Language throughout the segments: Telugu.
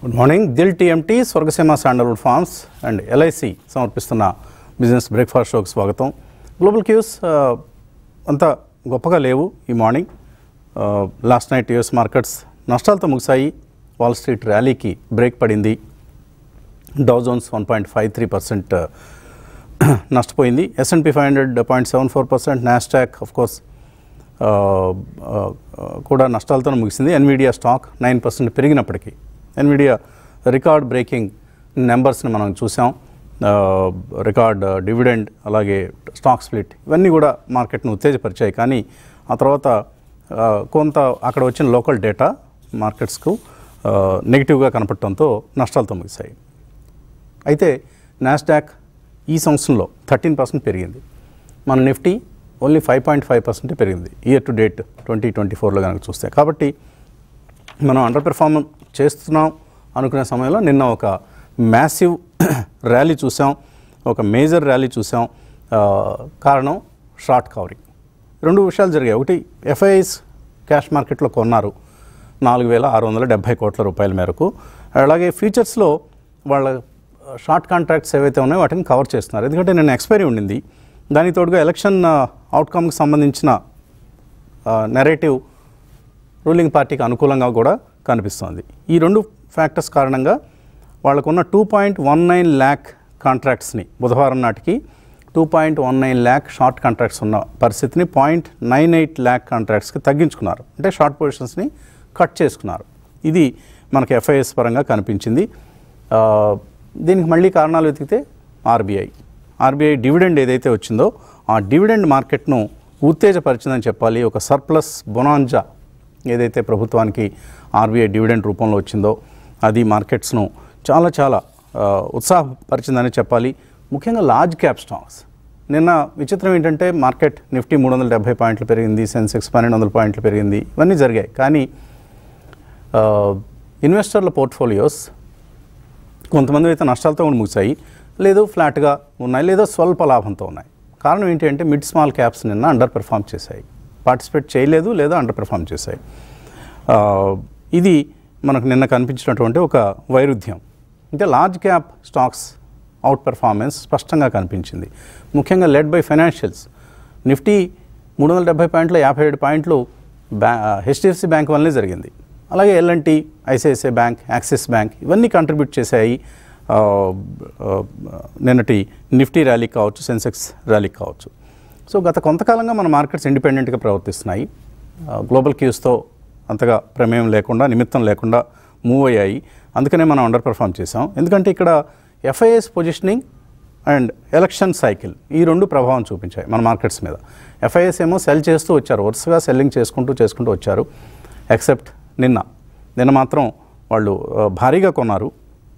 Good morning Dil TMT Swargaseema sandalwood farms and LIC సమర్పిస్తున్న బిజినెస్ బ్రేక్ఫాస్ట్ షోకి స్వాగతం గ్లోబల్ క్యూస్ ఆ, అంత గొప్పగా లేవు ఈ morning last night US markets నష్టాలతో ముగిశాయి వాల్ స్ట్రీట్ ర్యాలీకి బ్రేక్ పడింది Dow Jones one point five three percent నష్టపోయింది S and P five hundred point seven four percent Nasdaq of course కూడా నష్టాలతో ముగిసింది ఎన్విడియా స్టాక్ నైన్ పర్సెంట్ పెరిగినప్పటికీ ఎన్విడియా రికార్డ్ బ్రేకింగ్ నెంబర్స్ని మనం చూసాం రికార్డ్ డివిడెండ్ అలాగే స్టాక్ స్ప్లిట్ ఇవన్నీ కూడా మార్కెట్ను ఉత్తేజపరిచాయి కానీ ఆ తర్వాత ఆ, కొంత అక్కడ వచ్చిన లోకల్ డేటా మార్కెట్స్కు నెగిటివ్గా కనపడటంతో నష్టాలతో ముగిశాయి అయితే నాస్డాక్ ఈ సంవత్సరంలో థర్టీన్ పర్సెంట్ పెరిగింది మన Nifty only five point five percent పెరిగింది year to date twenty twenty ఫోర్లో కనుక చూస్తే కాబట్టి మనం అండర్ పెర్ఫార్మ్ చేస్తున్నాం అనుకునే సమయంలో నిన్న ఒక మ్యాసివ్ ర్యాలీ చూసాం ఒక మేజర్ ర్యాలీ చూసాం ఆ, కారణం షార్ట్ కవరింగ్ రెండు విషయాలు జరిగాయి ఒకటి ఎఫ్ఐఎస్ క్యాష్ మార్కెట్లో కొన్నారు నాలుగు వేల ఆరు వందల డెబ్భై కోట్ల రూపాయల మేరకు అలాగే ఫ్యూచర్స్లో వాళ్ళ షార్ట్ కాంట్రాక్ట్స్ ఏవైతే ఉన్నాయో వాటిని కవర్ చేస్తున్నారు ఎందుకంటే నేను ఎక్స్పైరీ ఉండింది దానికి తోడుగా ఎలక్షన్ అవుట్కమ్కి సంబంధించిన నెరేటివ్ రూలింగ్ పార్టీకి అనుకూలంగా కూడా కనిపిస్తోంది ఈ రెండు ఫ్యాక్టర్స్ కారణంగా వాళ్ళకున్న two point one nine lakh కాంట్రాక్ట్స్ని బుధవారం నాటికి two point one nine lakh short contracts ఉన్న పరిస్థితిని పాయింట్ నైన్ ఎయిట్ ల్యాక్ కాంట్రాక్ట్స్కి తగ్గించుకున్నారు అంటే షార్ట్ పొజిషన్స్ని కట్ చేసుకున్నారు ఇది మనకి ఎఫ్ఐఎస్ పరంగా కనిపించింది ఆ, దీనికి మళ్ళీ కారణాలు వెతికితే ఆర్బీఐ ఆర్బీఐ డివిడెండ్ ఏదైతే వచ్చిందో ఆ డివిడెండ్ మార్కెట్ను ఉత్తేజపరిచిందని చెప్పాలి ఒక సర్ప్లస్ బొనాంజా ఏదైతే ప్రభుత్వానికి ఆర్బీఐ డివిడెండ్ రూపంలో వచ్చిందో అది మార్కెట్స్ను చాలా చాలా ఆ, ఉత్సాహపరిచిందని చెప్పాలి ముఖ్యంగా లార్జ్ క్యాప్ స్టాక్స్ నిన్న విచిత్రం ఏంటంటే మార్కెట్ నిఫ్టీ మూడు వందల డెబ్బై పాయింట్లు పెరిగింది సెన్సెక్స్ పన్నెండు వందల పాయింట్లు పెరిగింది ఇవన్నీ జరిగాయి కానీ ఆ, ఇన్వెస్టర్ల పోర్ట్ఫోలియోస్ కొంతమంది అయితే నష్టాలతో కూడా ముగిశాయి లేదు ఫ్లాట్గా ఉన్నాయి లేదా స్వల్ప లాభంతో ఉన్నాయి కారణం ఏంటి అంటే మిడ్ స్మాల్ క్యాప్స్ నిన్న అండర్ పెర్ఫామ్ చేశాయి పార్టిసిపేట్ చేయలేదు లేదా అండర్ పెర్ఫామ్ చేశాయి ఆ, ఇది మనకు నిన్న కనిపించినటువంటి ఒక వైరుధ్యం అంటే large cap stocks out performance స్పష్టంగా కనిపించింది ముఖ్యంగా లెడ్ బై ఫైనాన్షియల్స్ నిఫ్టీ మూడు వందల డెబ్బై పాయింట్లు యాభై ఏడు పాయింట్లు బ్యా హెచ్డిఎఫ్సి బ్యాంక్ వల్లనే జరిగింది అలాగే L and T ICICI bank Axis bank ఇవన్నీ కంట్రిబ్యూట్ చేశాయి ఆ, ఆ, నిన్నటి నిఫ్టీ ర్యాలీ కావచ్చు సెన్సెక్స్ ర్యాలీ కావచ్చు సో గత కొంతకాలంగా మన మార్కెట్స్ ఇండిపెండెంట్గా ప్రవర్తిస్తున్నాయి ఆ, గ్లోబల్ క్యూస్తో అంతగా ప్రమేయం లేకుండా నిమిత్తం లేకుండా మూవ్ అయ్యాయి అందుకనే మనం అండర్ పెర్ఫామ్ చేసాం ఎందుకంటే ఇక్కడ FIs positioning and election cycle ఈ రెండు ప్రభావం చూపించాయి మన మార్కెట్స్ మీద ఎఫ్ఐఎస్ ఏమో సెల్ చేస్తూ వచ్చారు వరుసగా సెల్లింగ్ చేసుకుంటూ చేసుకుంటూ వచ్చారు ఎక్సెప్ట్ నిన్న నిన్న మాత్రం వాళ్ళు ఆ, భారీగా కొన్నారు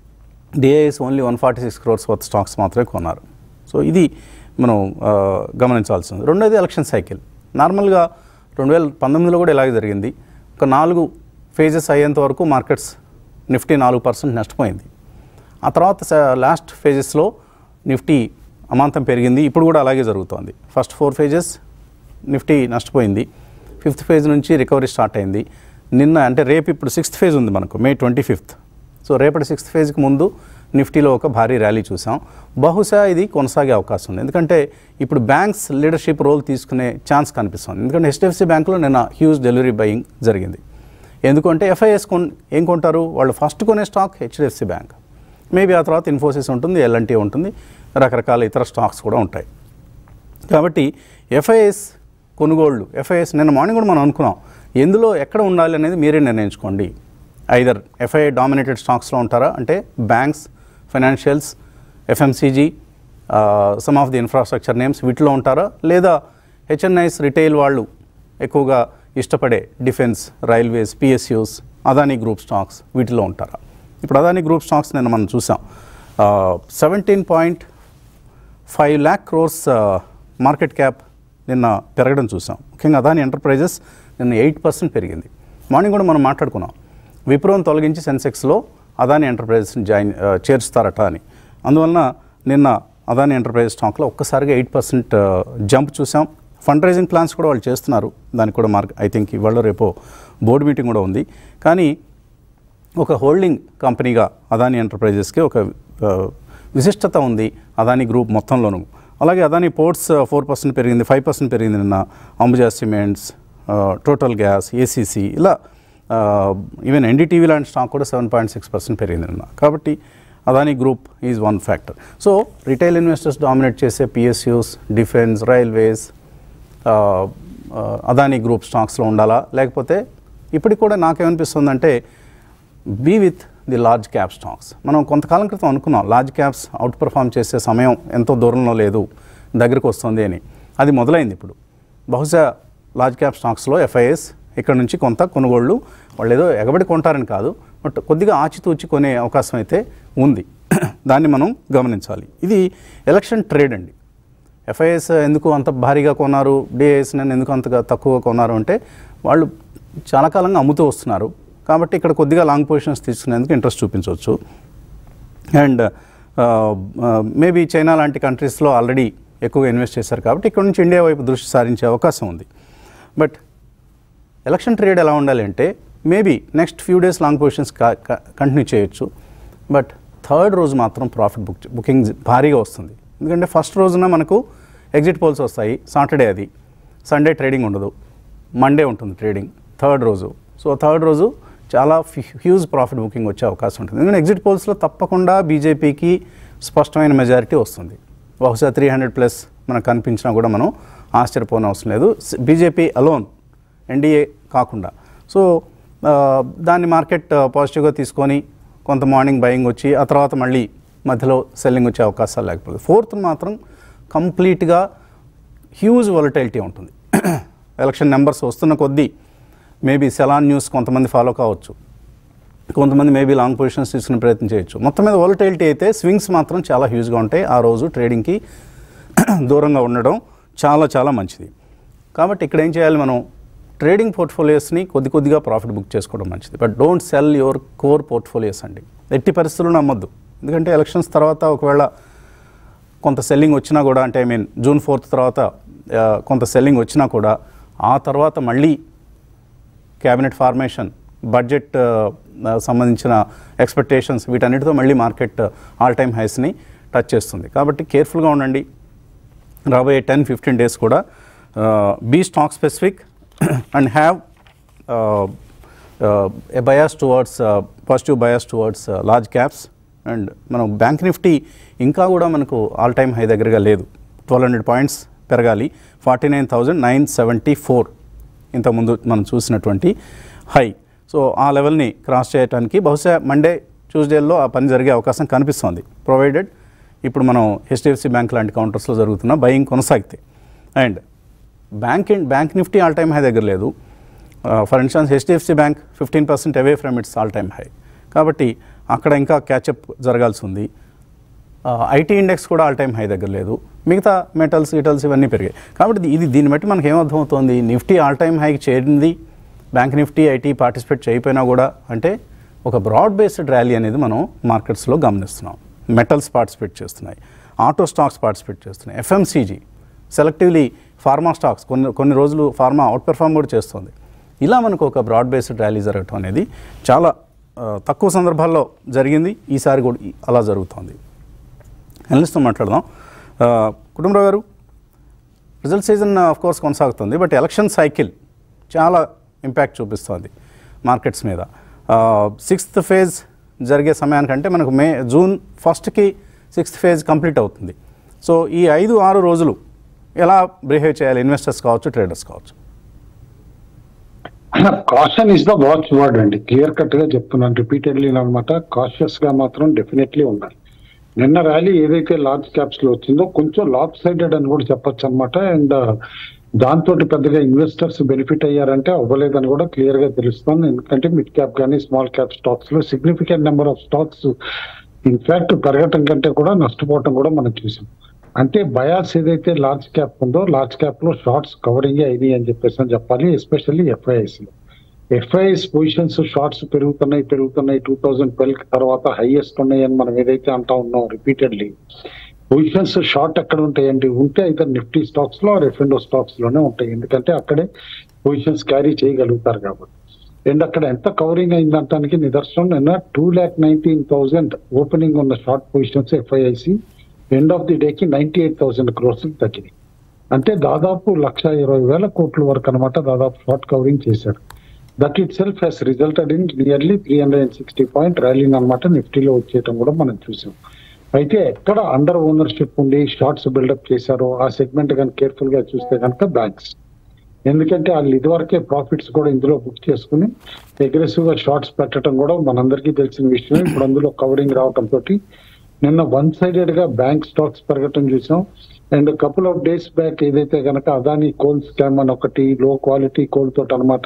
DIs only one forty six crores worth stocks మాత్రమే కొన్నారు సో ఇది మనం ఆ, గమనించాల్సింది రెండోది ఎలక్షన్ సైకిల్ నార్మల్గా రెండు వేల పంతొమ్మిదిలో కూడా ఇలాగే జరిగింది ఒక నాలుగు ఫేజెస్ అయ్యేంత వరకు మార్కెట్స్ నిఫ్టీ నాలుగు పర్సెంట్ నష్టపోయింది ఆ తర్వాత స- లాస్ట్ ఫేజెస్లో నిఫ్టీ అమాంతం పెరిగింది ఇప్పుడు కూడా అలాగే జరుగుతోంది ఫస్ట్ ఫోర్ ఫేజెస్ నిఫ్టీ నష్టపోయింది ఫిఫ్త్ ఫేజ్ నుంచి రికవరీ స్టార్ట్ అయింది నిన్న అంటే రేపు ఇప్పుడు సిక్స్త్ ఫేజ్ ఉంది మనకు మే ట్వంటీ ఫిఫ్త్ సో రేపటి సిక్స్త్ ఫేజ్కి ముందు నిఫ్టీలో ఒక భారీ ర్యాలీ చూసాం బహుశా ఇది కొనసాగే అవకాశం ఉంది ఎందుకంటే ఇప్పుడు బ్యాంక్స్ లీడర్షిప్ రోల్ తీసుకునే ఛాన్స్ కనిపిస్తుంది ఎందుకంటే హెచ్డిఎఫ్సి బ్యాంకులో నిన్న హ్యూజ్ డెలివరీ బయింగ్ జరిగింది ఎందుకంటే ఎఫ్ఐఎస్ కొన్ ఏం కొంటారు వాళ్ళు ఫస్ట్ కొనే స్టాక్ హెచ్డిఎఫ్సి బ్యాంక్ మేబీ ఆ తర్వాత ఇన్ఫోసిస్ ఉంటుంది ఎల్ఎన్టీ ఉంటుంది రకరకాల ఇతర స్టాక్స్ కూడా ఉంటాయి కాబట్టి ఎఫ్ఐఎస్ కొనుగోళ్లు ఎఫ్ఐఎస్ నిన్న మార్నింగ్ కూడా మనం అనుకున్నాం ఎందులో ఎక్కడ ఉండాలి అనేది మీరే నిర్ణయించుకోండి ఐదర్ ఎఫ్ఐ డామినేటెడ్ స్టాక్స్లో ఉంటారా అంటే banks financials FMCG some of the infrastructure names వీటిలో ఉంటారా లేదా హెచ్ఎన్ఐస్ రిటైల్ వాళ్ళు ఎక్కువగా ఇష్టపడే defence railways PSUs Adani group stocks వీటిలో ఉంటారా ఇప్పుడు అదానీ గ్రూప్ స్టాక్స్ నిన్న మనం చూసాం seventeen point five lakh crores market cap నిన్న పెరగడం చూసాం ముఖ్యంగా అదాని ఎంటర్ప్రైజెస్ నిన్న ఎయిట్ పర్సెంట్ పెరిగింది మార్నింగ్ కూడా మనం మాట్లాడుకున్నాం విప్రోని తొలగించి సెన్సెక్స్లో అదాని ఎంటర్ప్రైజెస్ని జాయిన్ ఆ, చేరుస్తారట అని అందువలన నిన్న అదాని ఎంటర్ప్రైజెస్ స్టాక్లో ఒక్కసారిగా ఎయిట్ పర్సెంట్ జంప్ చూసాం ఫండ్ రైజింగ్ ప్లాన్స్ కూడా వాళ్ళు చేస్తున్నారు దానికి కూడా మార్క్ ఐ థింక్ ఇవాళ రేపో బోర్డు మీటింగ్ కూడా ఉంది కానీ ఒక హోల్డింగ్ కంపెనీగా అదాని ఎంటర్ప్రైజెస్కి ఒక ఆ, విశిష్టత ఉంది అదాని గ్రూప్ మొత్తంలోనూ అలాగే అదాని పోర్ట్స్ ఫోర్ పర్సెంట్ పెరిగింది ఫైవ్ పర్సెంట్ పెరిగింది నిన్న అంబుజా సిమెంట్స్ ఆ, టోటల్ గ్యాస్ ఏసీసీ ఇలా ఆ, ఈవెన్ ఎన్డీటీవీ లాంటి స్టాక్ కూడా సెవెన్ పాయింట్ సిక్స్ పర్సెంట్ పెరిగింది నిన్న కాబట్టి Adani group is one factor so retail investors dominate చేసే పిఎస్యూస్ డిఫెన్స్ రైల్వేస్ ఆ, ఆ, అదాని గ్రూప్ స్టాక్స్లో ఉండాలా లేకపోతే ఇప్పటికి కూడా నాకేమనిపిస్తుందంటే be with the large cap stocks మనం కొంతకాలం క్రితం అనుకున్నాం లార్జ్ క్యాప్స్ అవుట్ పర్ఫామ్ చేసే సమయం ఎంతో దూరంలో లేదు దగ్గరకు వస్తుంది అని అది మొదలైంది ఇప్పుడు బహుశా లార్జ్ క్యాప్ స్టాక్స్లో ఎఫ్ఐఎస్ ఇక్కడ నుంచి కొంత కొనుగోళ్ళు వాళ్ళు ఏదో ఎగబడి కొంటారని కాదు బట్ కొద్దిగా ఆచితూచి కొనే అవకాశం అయితే ఉంది దాన్ని మనం గమనించాలి ఇది ఎలక్షన్ ట్రేడ్ అండి ఎఫ్ఐఎస్ ఎందుకు అంత భారీగా కొన్నారు డిఐఎస్ నేను ఎందుకు అంతగా తక్కువగా కొన్నారు అంటే వాళ్ళు చాలా కాలంగా అమ్ముతూ వస్తున్నారు కాబట్టి ఇక్కడ కొద్దిగా లాంగ్ పొజిషన్స్ తీసుకునేందుకు ఇంట్రెస్ట్ చూపించవచ్చు అండ్ మేబీ చైనా లాంటి కంట్రీస్లో ఆల్రెడీ ఎక్కువగా ఇన్వెస్ట్ చేశారు కాబట్టి ఇక్కడ నుంచి ఇండియా వైపు దృష్టి సారించే అవకాశం ఉంది బట్ ఎలక్షన్ ట్రేడ్ ఎలా ఉండాలి అంటే maybe next few days long positions continue చేయొచ్చు బట్ థర్డ్ రోజు మాత్రం ప్రాఫిట్ బుక్ బుకింగ్ భారీగా వస్తుంది ఎందుకంటే ఫస్ట్ రోజున మనకు ఎగ్జిట్ పోల్స్ వస్తాయి సాటర్డే అది సండే ట్రేడింగ్ ఉండదు మండే ఉంటుంది ట్రేడింగ్ థర్డ్ రోజు సో థర్డ్ రోజు చాలా హ్యూజ్ ప్రాఫిట్ బుకింగ్ వచ్చే అవకాశం ఉంటుంది ఎందుకంటే ఎగ్జిట్ పోల్స్లో తప్పకుండా బీజేపీకి స్పష్టమైన మెజారిటీ వస్తుంది బహుశా త్రీ హండ్రెడ్ ప్లస్ మనకు కనిపించినా కూడా మనం ఆశ్చర్యపోని అవసరం లేదు బీజేపీ అలోన్ ఎన్డీఏ కాకుండా సో ఆ, దాన్ని మార్కెట్ పాజిటివ్గా తీసుకొని కొంత మార్నింగ్ బయింగ్ వచ్చి ఆ తర్వాత మళ్ళీ మధ్యలో సెల్లింగ్ వచ్చే అవకాశాలు లేకపోతే ఫోర్త్ మాత్రం కంప్లీట్గా హ్యూజ్ వాలటైలిటీ ఉంటుంది ఎలక్షన్ నెంబర్స్ వస్తున్న కొద్దీ మేబీ సెలాన్ న్యూస్ కొంతమంది ఫాలో కావచ్చు కొంతమంది మేబీ లాంగ్ పొజిషన్స్ తీసుకునే ప్రయత్నం చేయొచ్చు మొత్తం మీద వాలటైలిటీ అయితే స్వింగ్స్ మాత్రం చాలా హ్యూజ్గా ఉంటాయి ఆ రోజు ట్రేడింగ్కి దూరంగా ఉండడం చాలా చాలా మంచిది కాబట్టి ఇక్కడ ఏం చేయాలి మనం ట్రేడింగ్ పోర్ట్ఫోలియోస్ని కొద్ది కొద్దిగా ప్రాఫిట్ బుక్ చేసుకోవడం మంచిది but don't sell your core portfolios అండి ఎట్టి పరిస్థితుల్లో నమ్మొద్దు ఎందుకంటే ఎలక్షన్స్ తర్వాత ఒకవేళ కొంత సెల్లింగ్ వచ్చినా కూడా అంటే ఐ మీన్ జూన్ ఫోర్త్ తర్వాత ఆ, కొంత సెల్లింగ్ వచ్చినా కూడా ఆ తర్వాత మళ్ళీ క్యాబినెట్ ఫార్మేషన్ బడ్జెట్ ఆ, ఆ, సంబంధించిన ఎక్స్పెక్టేషన్స్ వీటన్నిటితో మళ్ళీ మార్కెట్ ఆల్ టైమ్ హైస్ని టచ్ చేస్తుంది కాబట్టి కేర్ఫుల్గా ఉండండి రాబోయే టెన్ ఫిఫ్టీన్ డేస్ కూడా be stock specific and have a bias towards positive bias towards large caps and మనం బ్యాంక్ నిఫ్టీ ఇంకా కూడా మనకు ఆల్ టైమ్ హై దగ్గరగా లేదు ట్వెల్వ్ హండ్రెడ్ పాయింట్స్ పెరగాలి forty nine thousand nine seventy four ఇంతకుముందు మనం చూసినటువంటి హై సో ఆ లెవెల్ని క్రాస్ చేయడానికి బహుశా మండే ట్యూస్డేలో ఆ పని జరిగే అవకాశం కనిపిస్తోంది ప్రొవైడెడ్ ఇప్పుడు మనం హెచ్డిఎఫ్సి బ్యాంక్ లాంటి కౌంటర్స్లో జరుగుతున్న బయింగ్ కొనసాగితే and bank in bank Nifty all time high దగ్గర లేదు for instance HDFC bank fifteen percent away from its all time high కాబట్టి అక్కడ ఇంకా క్యాచప్ జరగాల్సి ఉంది ఐటీ ఇండెక్స్ కూడా ఆల్ టైమ్ హై దగ్గర లేదు మిగతా మెటల్స్ గిటల్స్ ఇవన్నీ పెరిగాయి కాబట్టి ఇది దీన్ని బట్టి మనకి ఏమర్థమవుతోంది నిఫ్టీ ఆల్ టైమ్ హైకి చేరింది బ్యాంక్ నిఫ్టీ ఐటీ పార్టిసిపేట్ చేయకపోయినా కూడా అంటే ఒక బ్రాడ్ బేస్డ్ ర్యాలీ అనేది మనం మార్కెట్స్లో గమనిస్తున్నాం మెటల్స్ పార్టిసిపేట్ చేస్తున్నాయి ఆటో స్టాక్స్ పార్టిసిపేట్ చేస్తున్నాయి ఎఫ్ఎంసీజీ సెలెక్టివ్లీ ఫార్మా స్టాక్స్ కొన్ని కొన్ని రోజులు ఫార్మా అవుట్ పెర్ఫామ్ కూడా చేస్తుంది ఇలా మనకు ఒక బ్రాడ్ బేస్డ్ ర్యాలీ జరగటం అనేది చాలా ఆ, తక్కువ సందర్భాల్లో జరిగింది ఈసారి కూడా ఈ- అలా జరుగుతోంది అనలిస్ట్తో మాట్లాడదాం ఆ, కుటుంబరావు గారు రిజల్ట్ సీజన్ ఆఫ్ కోర్స్ కొనసాగుతుంది బట్ ఎలక్షన్ సైకిల్ చాలా ఇంపాక్ట్ చూపిస్తోంది మార్కెట్స్ మీద సిక్స్త్ ఫేజ్ జరిగే సమయానికంటే మనకు మే జూన్ ఫస్ట్కి సిక్స్త్ ఫేజ్ కంప్లీట్ అవుతుంది సో ఈ ఐదు ఆరు రోజులు ఎలా బిహేవ్ చేయాలి ఇన్వెస్టర్స్ కావచ్చు ట్రేడర్స్ కావచ్చు caution is the watch word అండి క్లియర్ కట్ గా చెప్తున్నాను రిపీటెడ్లీ అనమాట కాషియస్ గా మాత్రం డెఫినెట్లీ ఉండాలి నిన్న ర్యాలీ ఏదైతే లార్జ్ క్యాప్స్ లో వచ్చిందో కొంచెం లాప్ సైడెడ్ అని కూడా చెప్పొచ్చు అనమాట అండ్ దాంతో పెద్దగా ఇన్వెస్టర్స్ బెనిఫిట్ అయ్యారంటే అవ్వలేదని కూడా క్లియర్ గా తెలుస్తుంది ఎందుకంటే మిడ్ క్యాప్ కానీ స్మాల్ క్యాప్ స్టాక్స్ లో significant number of stocks in fact పెరగటం కంటే కూడా నష్టపోవటం కూడా మనం చూసాం అంటే బయాస్ ఏదైతే లార్జ్ క్యాప్ ఉందో లార్జ్ క్యాప్ లో షార్ట్స్ కవరింగ్ అయింది అని చెప్పేసి అని చెప్పాలి ఎస్పెషల్లీ ఎఫ్ఐఎస్ లో ఎఫ్ఐఎస్ పొజిషన్స్ షార్ట్స్ పెరుగుతున్నాయి పెరుగుతున్నాయి టూ థౌజండ్ ట్వెల్వ్ తర్వాత హైయెస్ట్ ఉన్నాయి అని మనం ఏదైతే అంటా ఉన్నాం రిపీటెడ్లీ పొజిషన్స్ షార్ట్ ఎక్కడ ఉంటాయండి ఉంటే అయితే నిఫ్టీ స్టాక్స్ లో రెఫెండో స్టాక్స్ లోనే ఉంటాయి ఎందుకంటే అక్కడే పొజిషన్స్ క్యారీ చేయగలుగుతారు కాబట్టి అండ్ అక్కడ ఎంత కవరింగ్ అయిందంటానికి నిదర్శనం నిన్న two lakh nineteen thousand opening ఉన్న short positions FIIs end of the డేకి నైన్టీ ఎయిట్ థౌసండ్ క్రోర్స్ తగ్గింది అంటే దాదాపు లక్ష ఇరవై వేల కోట్ల వరకు అనమాట దాదాపు షార్ట్ కవరింగ్ చేశారు that itself has resulted in nearly three hundred and sixty point ర్యాలీని అనమాట నిఫ్టీలో వచ్చేయటం కూడా మనం చూసాం అయితే ఎక్కడ అండర్ ఓనర్షిప్ ఉండి షార్ట్స్ బిల్డప్ చేశారో ఆ సెగ్మెంట్ కనుక కేర్ఫుల్ గా చూస్తే కనుక బ్యాంక్స్ ఎందుకంటే వాళ్ళు ఇదివరకే ప్రాఫిట్స్ కూడా ఇందులో బుక్ చేసుకుని అగ్రెసివ్ గా షార్ట్స్ పెట్టడం కూడా మనందరికీ తెలిసిన విషయం ఇప్పుడు అందులో కవరింగ్ రావటం తోటి నిన్న వన్ సైడెడ్ గా బ్యాంక్ స్టాక్స్ పెరగటం చూసాం and couple of days back ఏదైతే గనక అదాని కోల్ స్కామ్ అని ఒకటి లో క్వాలిటీ కోల్ తోటి అనమాట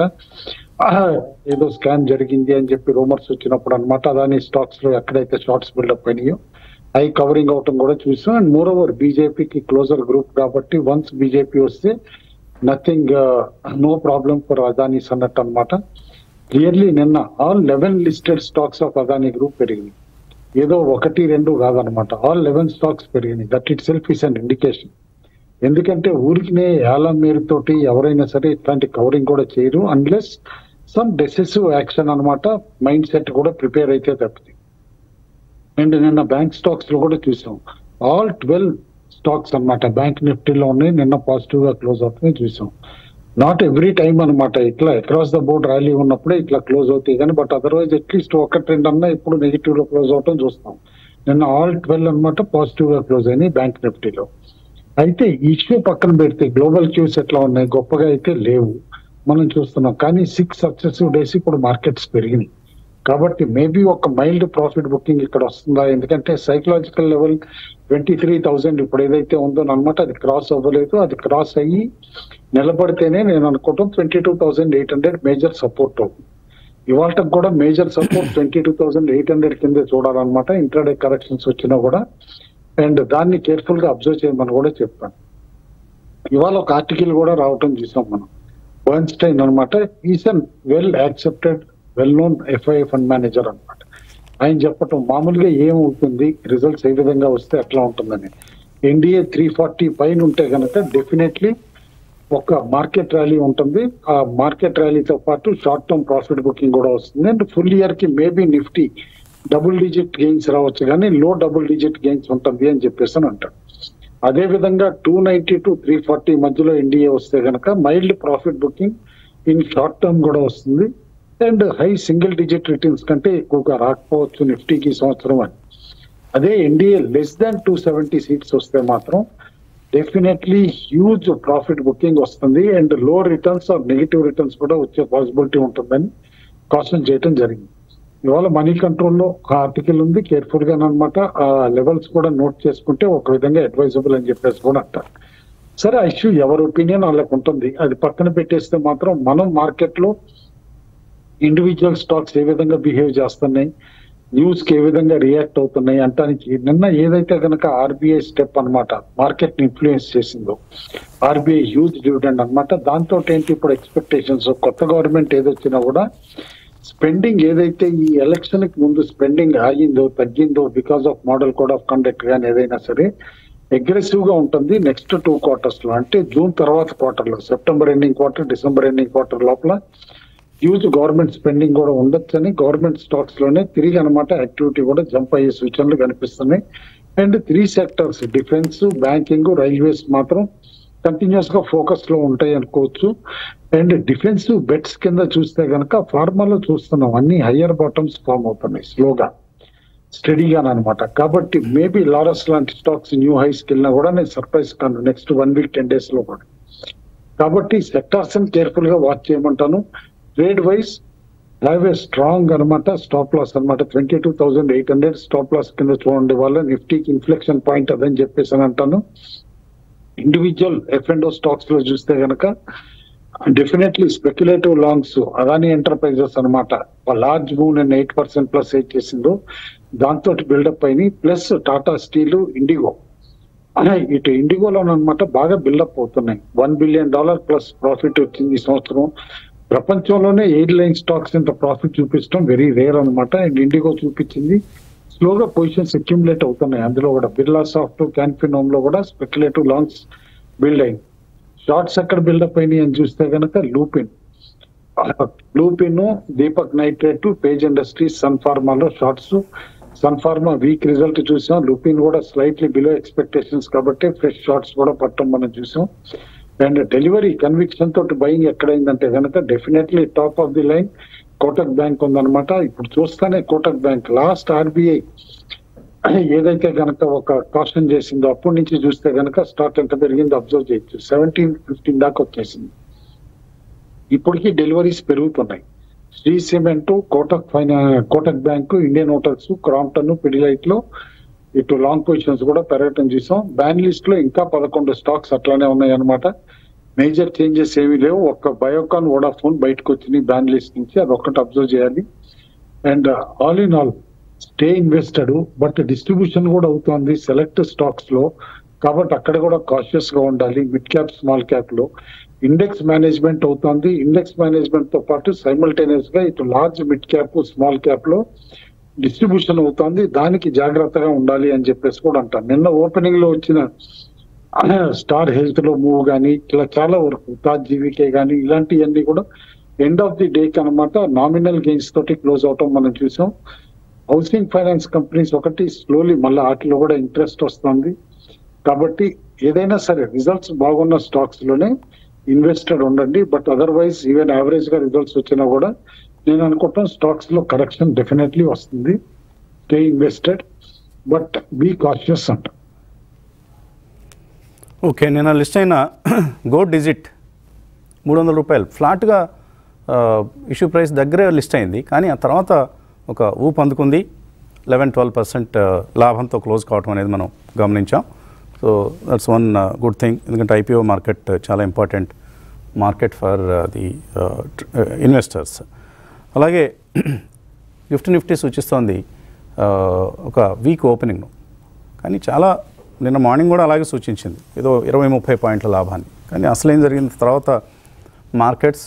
ఏదో స్కామ్ జరిగింది అని చెప్పి రూమర్స్ వచ్చినప్పుడు అనమాట అదాని స్టాక్స్ లో ఎక్కడైతే షార్ట్స్ బిల్డప్ అయినాయో అవి కవరింగ్ అవటం కూడా చూసాం అండ్ మోర్ ఓవర్ బీజేపీకి క్లోజర్ గ్రూప్ కాబట్టి వన్స్ బీజేపీ వస్తే nothing no problem for Adanis అన్నట్టు అనమాట క్లియర్లీ నిన్న all eleven listed stocks of Adani group పెరిగింది ఏదో ఒకటి రెండు కాదనమాట ఆల్ లెవెన్ స్టాక్స్ పెరిగినాయి that itself is and indication ఎందుకంటే ఊరికినే ఏలం తోటి ఎవరైనా సరే ఇట్లాంటి కవరింగ్ కూడా చేయరు అన్లెస్ సమ్ డెసిసివ్ యాక్షన్ అన్నమాట మైండ్ సెట్ కూడా ప్రిపేర్ అయితే తప్పితే అండ్ నిన్న బ్యాంక్ స్టాక్స్ లో కూడా చూసాం ఆల్ ట్వెల్వ్ స్టాక్స్ అన్నమాట బ్యాంక్ నిఫ్టీలో ఉన్నాయి నిన్న పాజిటివ్ గా క్లోజ్ అవుతున్నాయి చూసాం నాట్ ఎవ్రీ టైం అన్నమాట ఇట్లా అక్రాస్ ద బోర్డ్ ర్యాలీ ఉన్నప్పుడే ఇట్లా క్లోజ్ అవుతాయి కానీ బట్ అదర్వైజ్ అట్లీస్ట్ ఒకటి రెండు అన్నా ఇప్పుడు నెగిటివ్ లో క్లోజ్ అవటం చూస్తాం నిన్న ఆల్ ట్వెల్వ్ అన్నమాట పాజిటివ్ గా క్లోజ్ అయినాయి బ్యాంక్ నిఫ్టీలో అయితే ఇష్యూ పక్కన పెడితే గ్లోబల్ క్యూస్ ఎట్లా ఉన్నాయి గొప్పగా అయితే లేవు మనం చూస్తున్నాం కానీ సిక్స్ సక్సెసివ్ డేస్ ఇప్పుడు మార్కెట్స్ పెరిగినాయి కాబట్టి మేబీ ఒక మైల్డ్ ప్రాఫిట్ బుకింగ్ ఇక్కడ వస్తుందా ఎందుకంటే psychological level twenty three thousand ఇప్పుడు ఏదైతే ఉందో అనమాట అది క్రాస్ అవ్వలేదు అది క్రాస్ అయ్యి నిలబడితేనే నేను అనుకోవటం twenty two thousand eight hundred major support అవుతుంది ఇవాళ కూడా major support twenty two thousand eight hundred కింద చూడాలన్నమాట ఇంట్రాడే కరెక్షన్స్ వచ్చినా కూడా అండ్ దాన్ని కేర్ఫుల్ గా అబ్జర్వ్ చేయమని కూడా చెప్పాను ఇవాళ ఒక ఆర్టికల్ కూడా రావటం చూసాం మనం బర్న్స్టైన్ అనమాట is an well accepted well known FI fund manager అనమాట ఆయన చెప్పటం మామూలుగా ఏమవుతుంది రిజల్ట్స్ ఏ విధంగా వస్తే ఎట్లా ఉంటుందని ఎన్డీఏ త్రీ ఫార్టీ పైన ఉంటే కనుక డెఫినెట్లీ ఒక మార్కెట్ ర్యాలీ ఉంటుంది ఆ మార్కెట్ ర్యాలీతో పాటు షార్ట్ టర్మ్ ప్రాఫిట్ బుకింగ్ కూడా వస్తుంది అండ్ ఫుల్ ఇయర్ కి maybe Nifty double digit gains రావచ్చు కానీ లో డబుల్ డిజిట్ గెయిన్స్ ఉంటుంది అని చెప్పేసి అని అంటారు అదే విధంగా two ninety to three forty మధ్యలో ఎన్డీఏ వస్తే కనుక mild profit booking in short term కూడా వస్తుంది and high single digit returns కంటే ఎక్కువగా రాకపోవచ్చు నిఫ్టీకి ఈ సంవత్సరం అని అదే NDA less than two seventy seats వస్తే మాత్రం డెఫినెట్లీ హ్యూజ్ ప్రాఫిట్ బుకింగ్ వస్తుంది and low returns or negative returns కూడా వచ్చే పాసిబిలిటీ ఉంటుందని కాషన్ చేయడం జరిగింది ఇవాళ మనీ కంట్రోల్లో ఆ ఆర్టికల్ ఉంది కేర్ఫుల్ గా అనమాట ఆ లెవెల్స్ కూడా నోట్ చేసుకుంటే ఒక విధంగా అడ్వైజబుల్ అని చెప్పేసి కూడా అంటారు సరే ఆ ఇష్యూ ఎవరి ఒపీనియన్ వాళ్ళకి ఉంటుంది అది పక్కన పెట్టేస్తే మాత్రం మనం మార్కెట్ లో ఇండివిజువల్ స్టాక్స్ ఏ విధంగా బిహేవ్ చేస్తున్నాయి న్యూస్ కి ఏ విధంగా రియాక్ట్ అవుతున్నాయి అంటానికి నిన్న ఏదైతే కనుక ఆర్బీఐ స్టెప్ అన్నమాట మార్కెట్ ని ఇన్ఫ్లుయెన్స్ చేసిందో ఆర్బీఐ హ్యూజ్ డివిడెండ్ అన్నమాట దాంతో ఏంటి ఇప్పుడు ఎక్స్పెక్టేషన్స్ కొత్త గవర్నమెంట్ ఏదొచ్చినా కూడా స్పెండింగ్ ఏదైతే ఈ ఎలక్షన్ కి ముందు స్పెండింగ్ ఆగిందో తగ్గిందో because of model code of conduct కానీ ఏదైనా సరే అగ్రెసివ్ గా ఉంటుంది నెక్స్ట్ టూ క్వార్టర్స్ లో అంటే జూన్ తర్వాత క్వార్టర్ లో September ending quarter December ending quarter లోపల హ్యూజ్ గవర్నమెంట్ స్పెండింగ్ కూడా ఉండొచ్చని గవర్నమెంట్ స్టాక్స్ లోనే తిరిగి అనమాట యాక్టివిటీ కూడా జంప్ అయ్యే సూచనలు కనిపిస్తున్నాయి and three sectors defence banking railways మాత్రం కంటిన్యూస్ గా ఫోకస్ లో ఉంటాయి అనుకోవచ్చు అండ్ డిఫెన్సివ్ బెట్స్ కింద చూస్తే గనక ఫార్మాలో చూస్తున్నాం అన్ని హయ్యర్ బాటమ్స్ ఫామ్ అవుతున్నాయి స్లోగా స్టడీగా అనమాట కాబట్టి మేబీ లారస్ లాంటి స్టాక్స్ న్యూ హైస్ వెళ్ళినా కూడా నేను సర్ప్రైజ్ కాను next one week ten days లో కూడా కాబట్టి సెక్టార్స్ కేర్ఫుల్ గా వాచ్ చేయమంటాను trade wise have a strong అనమాట స్టాప్ లాస్ అనమాట twenty two thousand eight hundred stop loss కింద చూడండి వాళ్ళ నిఫ్టీకి ఇన్ఫ్లెక్షన్ పాయింట్ అదని చెప్పేసి అని అంటాను ఇండివిజువల్ ఎఫ్ అండ్ స్టాక్స్ లో చూస్తే గనక definitely speculative longs Adani Enterprises అనమాట large move and eight percent plus eight చేసిందో దాంతో బిల్డప్ అయినాయి ప్లస్ టాటా స్టీల్ ఇండిగో ఇటు ఇండిగోలో అనమాట బాగా బిల్డప్ అవుతున్నాయి one billion dollar plus profit వచ్చింది ఈ సంవత్సరం ప్రపంచంలోనే ఎయిర్ లైన్ స్టాక్స్ ఇంత ప్రాఫిట్ చూపించడం వెరీ రేర్ అనమాట అండ్ ఇండిగో చూపించింది స్లోగా పొజిషన్స్ అక్యుములేట్ అవుతున్నాయి అందులో కూడా బిర్లా సాఫ్ట్ క్యాన్ఫిన్ హోమ్ లో కూడా స్పెక్యులేటివ్ లాంగ్స్ బిల్డ్ అయింది షార్ట్స్ ఎక్కడ బిల్డప్ అయినాయి అని చూస్తే కనుక లూపిన్ లూపిన్ దీపక్ నైట్రేట్ పేజ్ ఇండస్ట్రీస్ సన్ ఫార్మాలో shorts Sun Pharma weak result చూసాం లూపిన్ కూడా స్లైట్లీ బిలో ఎక్స్పెక్టేషన్స్ కాబట్టి ఫ్రెష్ షార్ట్స్ కూడా పట్టడం మనం చూసాం అండ్ డెలివరీ కన్విక్షన్ తోటి బయింగ్ ఎక్కడైందంటే కనుక definitely top of the line Kotak Bank ఉందన్నమాట ఇప్పుడు చూస్తానే కోటక్ బ్యాంక్ లాస్ట్ ఆర్బీఐ ఏదైతే గనక ఒక కాషన్ చేసిందో అప్పటి నుంచి చూస్తే గనక స్టాక్ ఎంత పెరిగిందో అబ్జర్వ్ చేయొచ్చు సెవెంటీన్ ఫిఫ్టీన్ దాకా వచ్చేసింది ఇప్పటికీ డెలివరీస్ పెరుగుతున్నాయి శ్రీ సిమెంట్ కోటక్ ఫైనా Kotak Bank Indian Hotels Crompton Pidilite లో ఇటు లాంగ్ పొజిషన్స్ కూడా పెరగటం చూసాం బ్యాన్ లిస్ట్ లో ఇంకా పదకొండు స్టాక్స్ అట్లానే ఉన్నాయి అనమాట మేజర్ చేంజెస్ ఏమీ లేవు ఒక్క బయోకాన్ వోడాఫోన్ బయటకు వచ్చినాయి బ్యాన్ లిస్ట్ నుంచి అది ఒక్కటి అబ్జర్వ్ చేయాలి and all in all stay invested but distribution కూడా అవుతుంది సెలెక్ట్ స్టాక్స్ లో కాబట్టి అక్కడ కూడా కాషియస్ గా ఉండాలి మిడ్ క్యాప్ స్మాల్ క్యాప్ లో ఇండెక్స్ మేనేజ్మెంట్ అవుతుంది ఇండెక్స్ మేనేజ్మెంట్ తో పాటు సైమల్టేనియస్ గా ఇటు large mid cap small cap లో డిస్ట్రిబ్యూషన్ అవుతుంది దానికి జాగ్రత్తగా ఉండాలి అని చెప్పేసి కూడా అంటాను నిన్న ఓపెనింగ్ లో వచ్చిన స్టార్ హెల్త్ లో మూవ్ కానీ ఇలా చాలా వరకు తాజ్ జీవికే కానీ ఇలాంటివన్నీ కూడా ఎండ్ ఆఫ్ ది డే కి అనమాట నామినల్ గెయిన్స్ తోటి క్లోజ్ అవటం మనం చూసాం హౌసింగ్ ఫైనాన్స్ కంపెనీస్ ఒకటి స్లోలీ మళ్ళీ వాటిలో కూడా ఇంట్రెస్ట్ వస్తుంది కాబట్టి ఏదైనా సరే రిజల్ట్స్ బాగున్న స్టాక్స్ లోనే ఇన్వెస్టెడ్ ఉండండి బట్ అదర్వైజ్ ఈవెన్ యావరేజ్ గా రిజల్ట్స్ వచ్చినా కూడా నేను అనుకుంటాం స్టాక్స్ లో కరెక్షన్ డెఫినెట్లీ వస్తుంది stay invested but be cautious అంట ఓకే నేను లిస్ట్ అయిన గోడ్ డిజిట్ మూడు వందల రూపాయలు ఫ్లాట్గా ఇష్యూ ప్రైస్ దగ్గరే లిస్ట్ అయింది కానీ ఆ తర్వాత ఒక ఊపు అందుకుంది లెవెన్ ట్వెల్వ్ పర్సెంట్ లాభంతో క్లోజ్ కావటం అనేది మనం గమనించాం so that's one good thing ఎందుకంటే ఐపీఓ మార్కెట్ చాలా important market for the investors అలాగే నిఫ్టీ నిఫ్టీ సూచిస్తోంది uh, ఒక వీక్ ఓపెనింగ్ కానీ చాలా నిన్న మార్నింగ్ కూడా అలాగే సూచించింది ఏదో ఇరవై ముప్పై పాయింట్ల లాభాన్ని కానీ అసలు ఏం జరిగింది తర్వాత మార్కెట్స్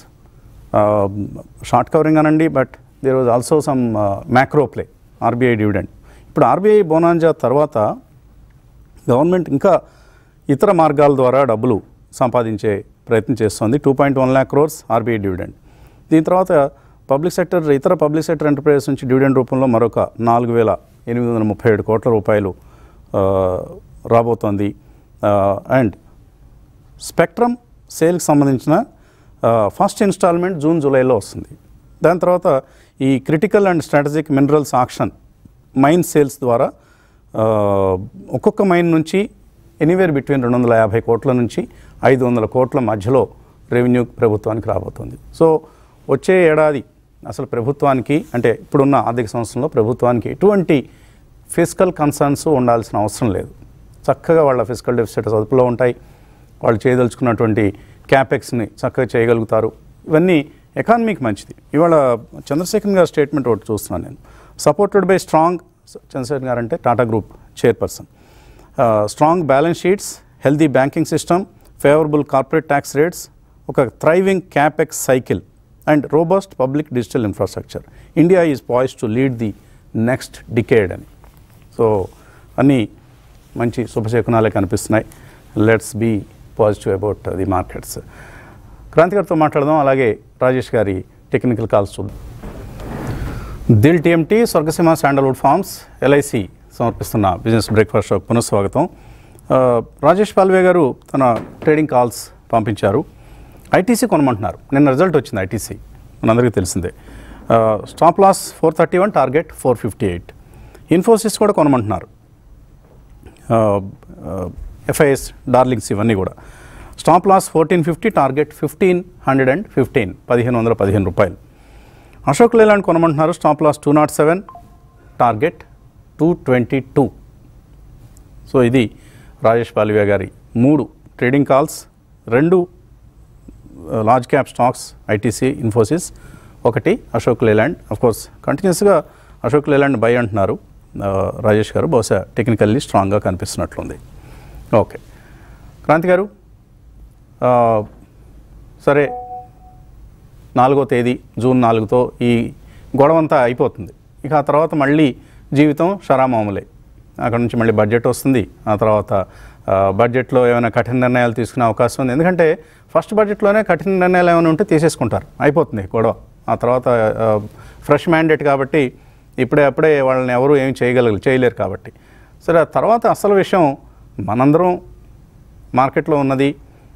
షార్ట్ కవరింగ్ అనండి but there was also some macro play RBI dividend ఇప్పుడు ఆర్బీఐ బోనాంజా తర్వాత గవర్నమెంట్ ఇంకా ఇతర మార్గాల ద్వారా డబ్బులు సంపాదించే ప్రయత్నం చేస్తోంది two point one lakh crores RBI dividend దీని తర్వాత పబ్లిక్ సెక్టర్ ఇతర పబ్లిక్ సెక్టర్ ఎంటర్ప్రైజెస్ నుంచి డివిడెండ్ రూపంలో మరొక నాలుగు వేల ఎనిమిది వందల ముప్పై ఏడు కోట్ల రూపాయలు ఆ, రాబోతోంది అండ్ స్పెక్ట్రమ్ సేల్కి సంబంధించిన ఫస్ట్ ఇన్స్టాల్మెంట్ జూన్ జూలైలో వస్తుంది దాని తర్వాత ఈ critical and strategic minerals auction mine sales ద్వారా ఆ, ఒక్కొక్క మైన్ నుంచి ఎనీవేర్ బిట్వీన్ రెండు వందల యాభై కోట్ల నుంచి ఐదు వందల కోట్ల మధ్యలో రెవెన్యూ ప్రభుత్వానికి రాబోతుంది సో వచ్చే ఏడాది అసలు ప్రభుత్వానికి అంటే ఇప్పుడున్న ఆర్థిక సంవత్సరంలో ప్రభుత్వానికి ఎటువంటి ఫిజికల్ కన్సర్న్స్ ఉండాల్సిన అవసరం లేదు చక్కగా వాళ్ళ ఫిజికల్ డెఫిసిట్ అదుపులో ఉంటాయి వాళ్ళు చేయదలుచుకున్నటువంటి క్యాపెక్స్ని చక్కగా చేయగలుగుతారు ఇవన్నీ ఎకానమీకి మంచిది ఇవాళ చంద్రశేఖర్ గారి స్టేట్మెంట్ ఒకటి చూస్తున్నాను నేను supported by strong Chandrasekhar garu అంటే Tata group chairperson strong balance sheets healthy banking system favourable corporate tax rates ఒక thriving capex cycle and robust public digital infrastructure India is poised to lead the next decade అని సో అన్నీ మంచి శుభశకునాలే కనిపిస్తున్నాయి let's be positive about the markets Kranti గారితో మాట్లాడదాం అలాగే రాజేష్ గారి టెక్నికల్ కాల్స్ చూద్దాం Dil TMT Swargaseema sandalwood farms LIC సమర్పిస్తున్న బిజినెస్ బ్రేక్ఫాస్ట్ షో పునఃస్వాగతం ఆ, రాజేష్ పాల్వే గారు తన ట్రేడింగ్ కాల్స్ పంపించారు ఐటీసీ కొనమంటున్నారు నిన్న రిజల్ట్ వచ్చింది ఐటీసీ మనందరికీ తెలిసిందే ఆ, stop loss four thirty one target four fifty eight Infosys కూడా కొనమంటున్నారు ఎఫ్ఐఎస్ డార్లింగ్స్ ఇవన్నీ కూడా stop loss fourteen fifty target fifteen hundred and fifteen పదిహేను వందల పదిహేను రూపాయలు అశోక్ లేలాండ్ కొనమంటున్నారు stop loss two nought seven target two twenty two so ఇది రాజేష్ పాలివే గారి మూడు ట్రేడింగ్ కాల్స్ రెండు large cap stocks ITC Infosys ఒకటి అశోక్ లేలాండ్ అఫ్ కోర్స్ కంటిన్యూస్గా అశోక్ లేలాండ్ బై అంటున్నారు ఆ, రాజేష్ గారు బహుశా టెక్నికల్లీ స్ట్రాంగ్గా కనిపిస్తున్నట్లుంది ఓకే క్రాంతి గారు ఆ, సరే నాలుగో తేదీ జూన్ నాలుగుతో ఈ గొడవంతా అయిపోతుంది ఇక ఆ తర్వాత మళ్ళీ జీవితం షరామామూలే అక్కడ నుంచి మళ్ళీ బడ్జెట్ వస్తుంది ఆ తర్వాత ఆ, బడ్జెట్లో ఏమైనా కఠిన నిర్ణయాలు తీసుకునే అవకాశం ఉంది ఎందుకంటే ఫస్ట్ బడ్జెట్లోనే కఠిన నిర్ణయాలు ఏమైనా ఉంటే తీసేసుకుంటారు అయిపోతుంది గొడవ ఆ తర్వాత ఫ్రెష్ మ్యాండేట్ కాబట్టి ఇప్పుడే అప్పుడే వాళ్ళని ఎవరు ఏం చేయగలరు చేయలేరు కాబట్టి సరే ఆ తర్వాత అసలు విషయం మనందరం మార్కెట్లో ఉన్నది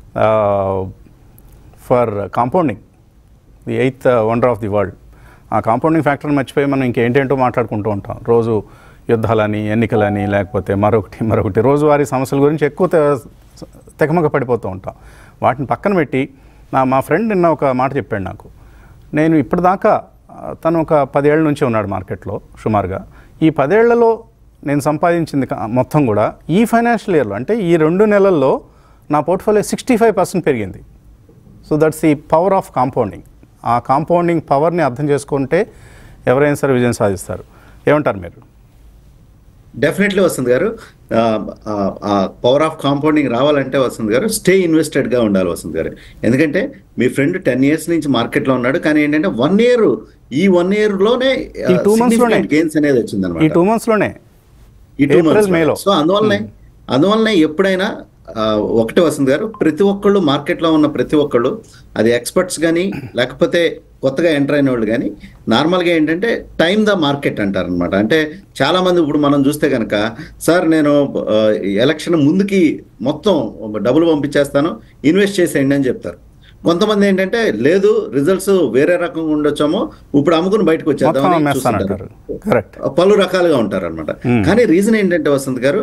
for compounding the eighth wonder of the world ఆ కాంపౌండింగ్ ఫ్యాక్టర్ని మర్చిపోయి మనం ఇంకేంటేంటో మాట్లాడుకుంటూ ఉంటాం రోజు యుద్ధాలని ఎన్నికలని లేకపోతే మరొకటి మరొకటి రోజువారీ సమస్యల గురించి ఎక్కువ తె- తెకమక పడిపోతూ ఉంటాం వాటిని పక్కన పెట్టి నా మా ఫ్రెండ్ నిన్న ఒక మాట చెప్పాడు నాకు నేను ఇప్పటిదాకా ఆ, తను ఒక పదేళ్ల నుంచి ఉన్నాడు మార్కెట్లో సుమారుగా ఈ పదేళ్లలో నేను సంపాదించింది కా- మొత్తం కూడా ఈ ఫైనాన్షియల్ ఇయర్లో అంటే ఈ రెండు నెలల్లో నా పోర్ట్ఫోలియో సిక్స్టీ ఫైవ్ పర్సెంట్ పెరిగింది so that's the power of compounding ఆ కాంపౌండింగ్ పవర్ని అర్థం చేసుకుంటే ఎవరైనా సరే విజయం సాధిస్తారు ఏమంటారు మీరు డెఫినెట్లీ వస్తుంది గారు పవర్ ఆఫ్ కాంపౌండింగ్ రావాలంటే వస్తుంది గారు స్టే ఇన్వెస్టెడ్ గా ఉండాలి వస్తుంది గారు ఎందుకంటే మీ ఫ్రెండ్ టెన్ ఇయర్స్ నుంచి మార్కెట్ లో ఉన్నాడు కానీ ఏంటంటే వన్ ఇయర్ ఈ వన్ ఇయర్ లోనే ఈ two months లోనే. గెయిన్స్ అనేది వచ్చింది ఈ అనమాట టూ మంత్స్లోనే ఈ టూ April, మంత్స్ May లో. సో అందువల్లనే అందువల్లనే ఎప్పుడైనా ఆ, ఒకటే వస్తుంది గారు ప్రతి ఒక్కళ్ళు మార్కెట్లో ఉన్న ప్రతి ఒక్కళ్ళు అది ఎక్స్పర్ట్స్ కానీ లేకపోతే కొత్తగా ఎంటర్ అయిన వాళ్ళు కానీ నార్మల్గా ఏంటంటే టైం ద మార్కెట్ అంటారనమాట అంటే చాలా మంది ఇప్పుడు మనం చూస్తే కనుక సార్ నేను ఆ, ఎలక్షన్ ముందుకి మొత్తం డబ్బులు పంపించేస్తాను ఇన్వెస్ట్ చేసేయండి అని చెప్తారు కొంతమంది ఏంటంటే లేదు రిజల్ట్స్ వేరే రకంగా ఉండొచ్చామో ఇప్పుడు అమ్ముకుని బయటకు మొత్తం వచ్చేద్దామని అమ్మేస్తానంటారు చూస్తుంటారు. కరెక్ట్ పలు రకాలుగా ఉంటారు అనమాట కానీ రీజన్ ఏంటంటే Vasant garu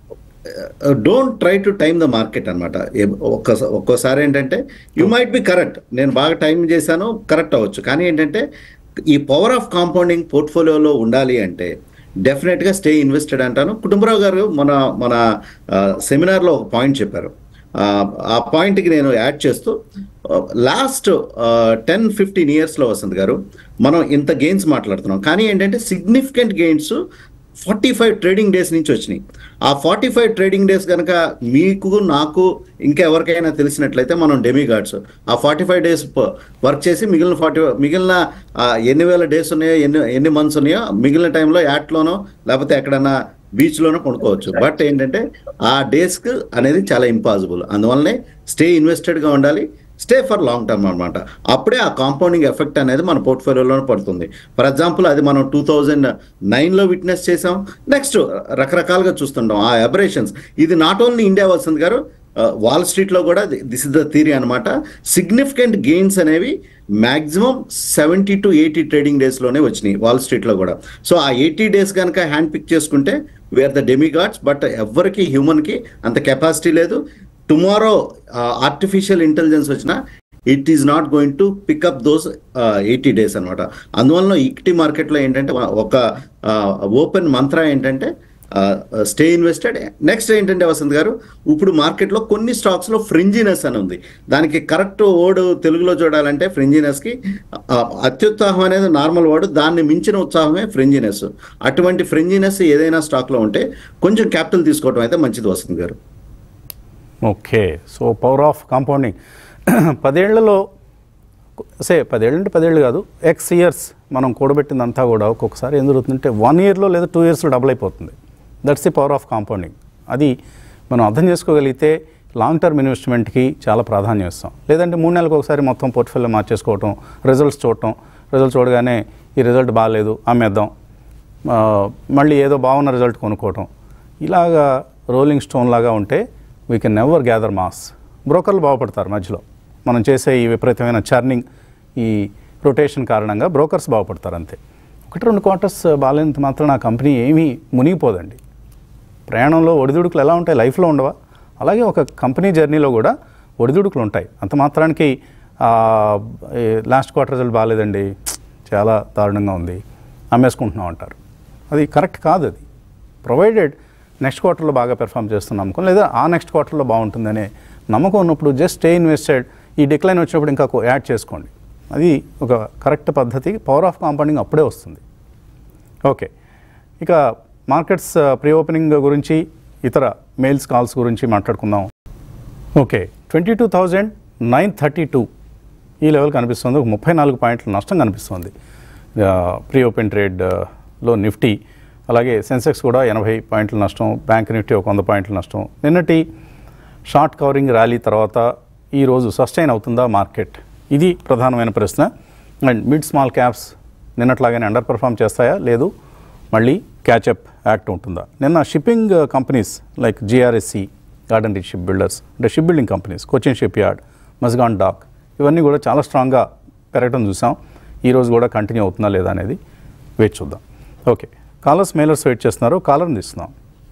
don't try to time the market అనమాట ఒక్కోసారి ఏంటంటే యు మైట్ బి కరెక్ట్ నేను బాగా టైం చేశాను కరెక్ట్ అవ్వచ్చు కానీ ఏంటంటే ఈ పవర్ ఆఫ్ కాంపౌండింగ్ పోర్ట్ఫోలియోలో ఉండాలి అంటే డెఫినెట్ గా స్టే ఇన్వెస్టెడ్ అంటాను కుటుంబరావు గారు మన మన సెమినార్ లో ఒక పాయింట్ చెప్పారు ఆ, ఆ పాయింట్ కి నేను యాడ్ చేస్తూ లాస్ట్ టెన్ ఫిఫ్టీన్ ఇయర్స్ లో వసంత్ గారు మనం ఇంత గెయిన్స్ మాట్లాడుతున్నాం కానీ ఏంటంటే significant gains forty five trading days నుంచి వచ్చినాయి ఆ ఫార్టీ ఫైవ్ ట్రేడింగ్ డేస్ కనుక మీకు నాకు ఇంకా ఎవరికైనా తెలిసినట్లయితే మనం డెమీ గార్డ్స్ ఆ ఫార్టీ ఫైవ్ డేస్ వర్క్ చేసి మిగిలిన ఫార్టీ మిగిలిన ఆ, ఎన్ని వేల డేస్ ఉన్నాయో ఎన్ని ఎన్ని మంత్స్ ఉన్నాయో మిగిలిన టైంలో యాట్లోనో లేకపోతే ఎక్కడన్నా బీచ్లోనో కొనుక్కోవచ్చు బట్ ఏంటంటే ఆ డేస్కి అనేది చాలా ఇంపాసిబుల్ అందువల్లనే స్టే ఇన్వెస్టెడ్గా ఉండాలి స్టే ఫర్ లాంగ్ టర్మ్ అనమాట అప్పుడే ఆ కాంపౌండింగ్ ఎఫెక్ట్ అనేది మన పోర్ట్ఫోలియోలో పడుతుంది ఫర్ ఎగ్జాంపుల్ అది మనం టూ థౌజండ్ నైన్లో విట్నెస్ చేసాం నెక్స్ట్ రకరకాలుగా చూస్తుంటాం ఆ అబరేషన్స్ ఇది నాట్ ఓన్లీ ఇండియా వస్తుంది గారు వాల్ స్ట్రీట్లో కూడా దిస్ ఇస్ ద థీరీ అనమాట సిగ్నిఫికెంట్ గెయిన్స్ అనేవి maximum seventy to eighty trading డేస్లోనే వచ్చినాయి వాల్ స్ట్రీట్లో కూడా సో ఆ ఎయిటీ డేస్ కనుక హ్యాండ్ పిక్ చేసుకుంటే వేర్ ద డెమిగాడ్స్ బట్ ఎవరికి హ్యూమన్కి అంత కెపాసిటీ లేదు టుమారో ఆర్టిఫిషియల్ ఇంటెలిజెన్స్ వచ్చినా it is not going to pick up those eighty days అనమాట అందువలన ఈక్విటీ మార్కెట్లో ఏంటంటే ఒక ఓపెన్ మంత్ర ఏంటంటే స్టే ఇన్వెస్టెడ్ నెక్స్ట్ ఏంటంటే వసంత్ గారు ఇప్పుడు మార్కెట్లో కొన్ని స్టాక్స్ లో ఫ్రింజినెస్ అని ఉంది దానికి కరెక్ట్ వర్డ్ తెలుగులో చూడాలంటే ఫ్రింజినెస్ కి ఆ, అత్యుత్సాహం అనేది నార్మల్ వర్డ్ దాన్ని మించిన ఉత్సాహమే ఫ్రింజినెస్ అటువంటి ఫ్రింజినెస్ ఏదైనా స్టాక్ లో ఉంటే కొంచెం క్యాపిటల్ తీసుకోవడం అయితే మంచిది Vasant garu okay so power of compounding పదేళ్లలో సే పదేళ్ళు అంటే పదేళ్ళు కాదు ఎక్స్ ఇయర్స్ మనం కూడబెట్టిందంతా కూడా ఒక్కొక్కసారి ఏం జరుగుతుందంటే వన్ ఇయర్లో లేదా టూ ఇయర్స్లో డబుల్ అయిపోతుంది that's the power of compounding అది మనం అర్థం చేసుకోగలిగితే లాంగ్ టర్మ్ ఇన్వెస్ట్మెంట్కి చాలా ప్రాధాన్యం ఇస్తాం లేదంటే మూడు నెలలకు ఒకసారి మొత్తం పోర్ట్ఫోలియో మార్చేసుకోవటం రిజల్ట్స్ చూడటం రిజల్ట్స్ చూడగానే ఈ రిజల్ట్ బాగాలేదు అమ్మేద్దాం ఆ, మళ్ళీ ఏదో బాగున్న రిజల్ట్ కొనుక్కోవటం ఇలాగా రోలింగ్ స్టోన్ లాగా ఉంటే we can never gather moss బ్రోకర్లు బాగుపడతారు మధ్యలో మనం చేసే ఈ విపరీతమైన చర్నింగ్ ఈ రొటేషన్ కారణంగా బ్రోకర్స్ బాగుపడతారు అంతే ఒకటి రెండు క్వార్టర్స్ బాగాలేనంత మాత్రం నా కంపెనీ ఏమీ మునిగిపోదండి ప్రయాణంలో ఒడిదుడుకులు ఎలా ఉంటాయి లైఫ్లో ఉండవా అలాగే ఒక కంపెనీ జర్నీలో కూడా ఒడిదుడుకులు ఉంటాయి అంత మాత్రానికి లాస్ట్ క్వార్టర్ రిజల్ట్ బాగాలేదండి చాలా దారుణంగా ఉంది అమ్మేసుకుంటున్నాం అంటారు అది కరెక్ట్ కాదు అది ప్రొవైడెడ్ నెక్స్ట్ క్వార్టర్లో బాగా పెర్ఫామ్ చేస్తున్నాం అనుకో లేదా ఆ నెక్స్ట్ క్వార్టర్లో బాగుంటుందనే నమ్మకం ఉన్నప్పుడు జస్ట్ స్టే ఇన్వెస్టెడ్ ఈ డిక్లైన్ వచ్చినప్పుడు ఇంకా యాడ్ చేసుకోండి అది ఒక కరెక్ట్ పద్ధతి పవర్ ఆఫ్ కాంపౌండింగ్ అప్పుడే వస్తుంది ఓకే ఇక మార్కెట్స్ ప్రీ ఓపెనింగ్ గురించి ఇతర మెయిల్స్ కాల్స్ గురించి మాట్లాడుకుందాం okay twenty two thousand nine thirty two ఈ లెవెల్ కనిపిస్తుంది ఒక ముప్పై నాలుగు పాయింట్ల నష్టం కనిపిస్తుంది ప్రీ ఓపెన్ ట్రేడ్లో నిఫ్టీ అలాగే సెన్సెక్స్ కూడా ఎనభై పాయింట్ల నష్టం బ్యాంక్ నిఫ్టీ ఒక వంద పాయింట్ల నష్టం నిన్నటి షార్ట్ కవరింగ్ ర్యాలీ తర్వాత ఈరోజు సస్టైన్ అవుతుందా మార్కెట్ ఇది ప్రధానమైన ప్రశ్న అండ్ మిడ్ స్మాల్ క్యాప్స్ నిన్నట్లాగానే అండర్ పర్ఫామ్ చేస్తాయా లేదు మళ్ళీ క్యాచప్ యాక్ట్ ఉంటుందా నిన్న shipping companies like GRSE garden reach shipbuilders అంటే shipbuilding companies Cochin shipyard Mazagon dock ఇవన్నీ కూడా చాలా స్ట్రాంగ్గా పెరగడం చూసాం ఈరోజు కూడా కంటిన్యూ అవుతుందా లేదా అనేది వెయిట్ చూద్దాం ఓకే కాలర్స్ మెయిలర్స్ వెయిట్ చేస్తున్నారు కాలర్ని తీస్తున్నాం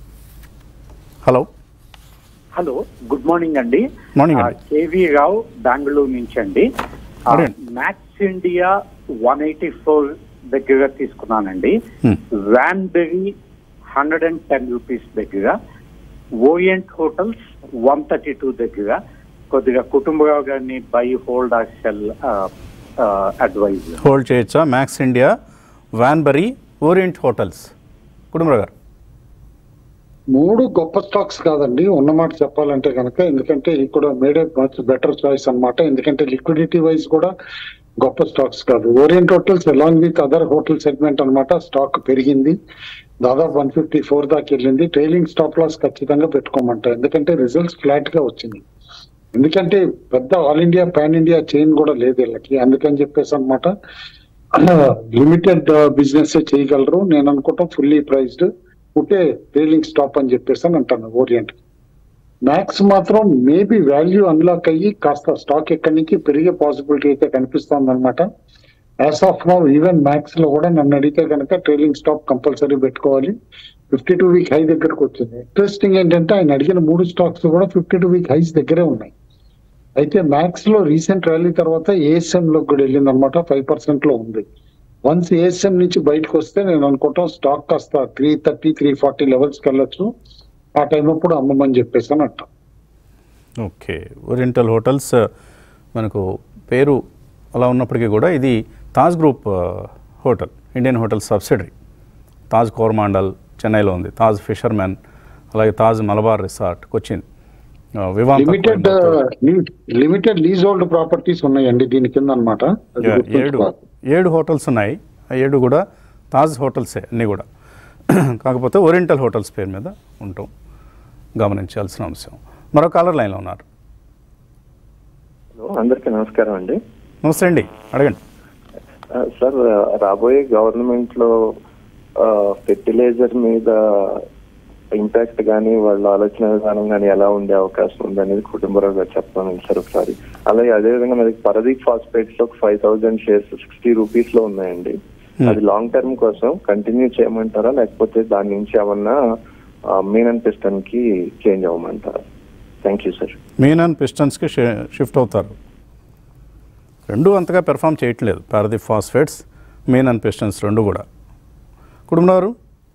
హలో హలో గుడ్ మార్నింగ్ అండి Morning అండి. కేవీ రావు బెంగళూరు నుంచి అండి అడగండి. Max India one eighty four దగ్గర తీసుకున్నానండి Hmm. Vanbury hundred and ten rupees దగ్గర Orient Hotels one thirty two దగ్గర కొద్దిగా కుటుంబరావు గారిని buy hold or sell advise hold చేయొచ్చా Max India Vanbury Orient Hotels Kutumbarao garu మూడు గొప్ప స్టాక్స్ కాదండి ఉన్నమాట చెప్పాలంటే కనుక ఎందుకంటే ఇది కూడా మేడ్ మచ్ బెటర్ చాయిస్ అన్నమాట ఎందుకంటే లిక్విడిటీ వైజ్ కూడా గొప్ప స్టాక్స్ కాదు Orient hotels along with other hotel segment అన్నమాట స్టాక్ పెరిగింది దాదాపు వన్ ఫిఫ్టీ ఫోర్ దాకా వెళ్ళింది ట్రైలింగ్ స్టాప్ లాస్ ఖచ్చితంగా పెట్టుకోమంట ఎందుకంటే రిజల్ట్స్ ఫ్లాట్ గా వచ్చింది ఎందుకంటే పెద్ద all India pan India chain కూడా లేదు వీళ్ళకి అందుకని చెప్పేసి అనమాట లిమిటెడ్ బిజినెస్ చేయగలరు నేను అనుకుంటాం ఫుల్లీ ప్రైజ్డ్ ఉంటే ట్రైలింగ్ స్టాప్ అని చెప్పేసి అని అంటాను ఓరియంట్ మ్యాక్స్ మాత్రం మేబీ వాల్యూ అన్లాక్ అయ్యి కాస్త స్టాక్ ఎక్కడి నుంచి పెరిగే పాసిబిలిటీ అయితే కనిపిస్తోంది అనమాట as of now even Max లో కూడా నన్ను అడిగితే కనుక ట్రైలింగ్ స్టాప్ కంపల్సరీ పెట్టుకోవాలి ఫిఫ్టీ టూ వీక్ హై దగ్గరకు వచ్చింది ఇంట్రెస్టింగ్ ఏంటంటే ఆయన అడిగిన మూడు స్టాక్స్ కూడా ఫిఫ్టీ టూ వీక్ హైస్ దగ్గరే ఉన్నాయి అయితే మ్యాక్స్ లో రీసెంట్ ర్యాలీ తర్వాత ఏఎస్ఎం లో కూడా వెళ్ళింది అనమాట ఫైవ్ పర్సెంట్ లో ఉంది వన్స్ ఏఎస్ఎం నుంచి బయటకు వస్తే నేను అనుకుంటాం స్టాక్ కాస్త three thirty three forty levels కి వెళ్ళొచ్చు ఆ టైం అప్పుడు అమ్మమని చెప్పేసి అని అంటాం ఓకే ఓరియంటల్ హోటల్స్ మనకు పేరు అలా ఉన్నప్పటికీ కూడా ఇది తాజ్ గ్రూప్ ఆ, hotel Indian hotel subsidiary Taj Coromandel చెన్నైలో ఉంది తాజ్ ఫిషర్మెన్ అలాగే తాజ్ మలబార్ రిసార్ట్ కొచ్చిన్ ఆ, Vivanta limited Coimbatore. Limited leasehold properties ఉన్నాయండి దీని కింద అనమాట యా, ఏడు ఏడు హోటల్స్ ఉన్నాయి ఆ ఏడు కూడా తాజ్ హోటల్సే అన్నీ కూడా కాకపోతే ఓరియంటల్ హోటల్స్ పేరు మీద ఉంటాం గమనించాల్సిన అంశం మరో కాలర్ లైన్లో ఉన్నారు హలో అందరికీ నమస్కారం అండి నమస్తే అండి అడగండి ఆ, సార్ రాబోయే గవర్నమెంట్ లో ఫెర్టిలైజర్ మీద ఇంపాక్ట్ కానీ వాళ్ళ ఆలోచన విధానం కానీ ఎలా ఉండే అవకాశం ఉంది అనేది కుటుంబరావు గారు చెప్పాను సార్ ఒకసారి అలాగే అదేవిధంగా మనకి పరదీప్ ఫాస్ఫేట్స్ లో five thousand shares sixty rupees లో ఉన్నాయండి అది లాంగ్ టర్మ్ కోసం కంటిన్యూ చేయమంటారా లేకపోతే దాని నుంచి ఏమన్నా మీన్ అండ్ పిస్టన్ కి చేంజ్ అవ్వమంటారా thank you sir Menon పిస్టన్స్కి షిఫ్ట్ అవుతారు రెండు అంతగా పెర్ఫామ్ చేయట్లేదు Paradeep phosphates Menon pistons రెండు కూడా కుటుంబారు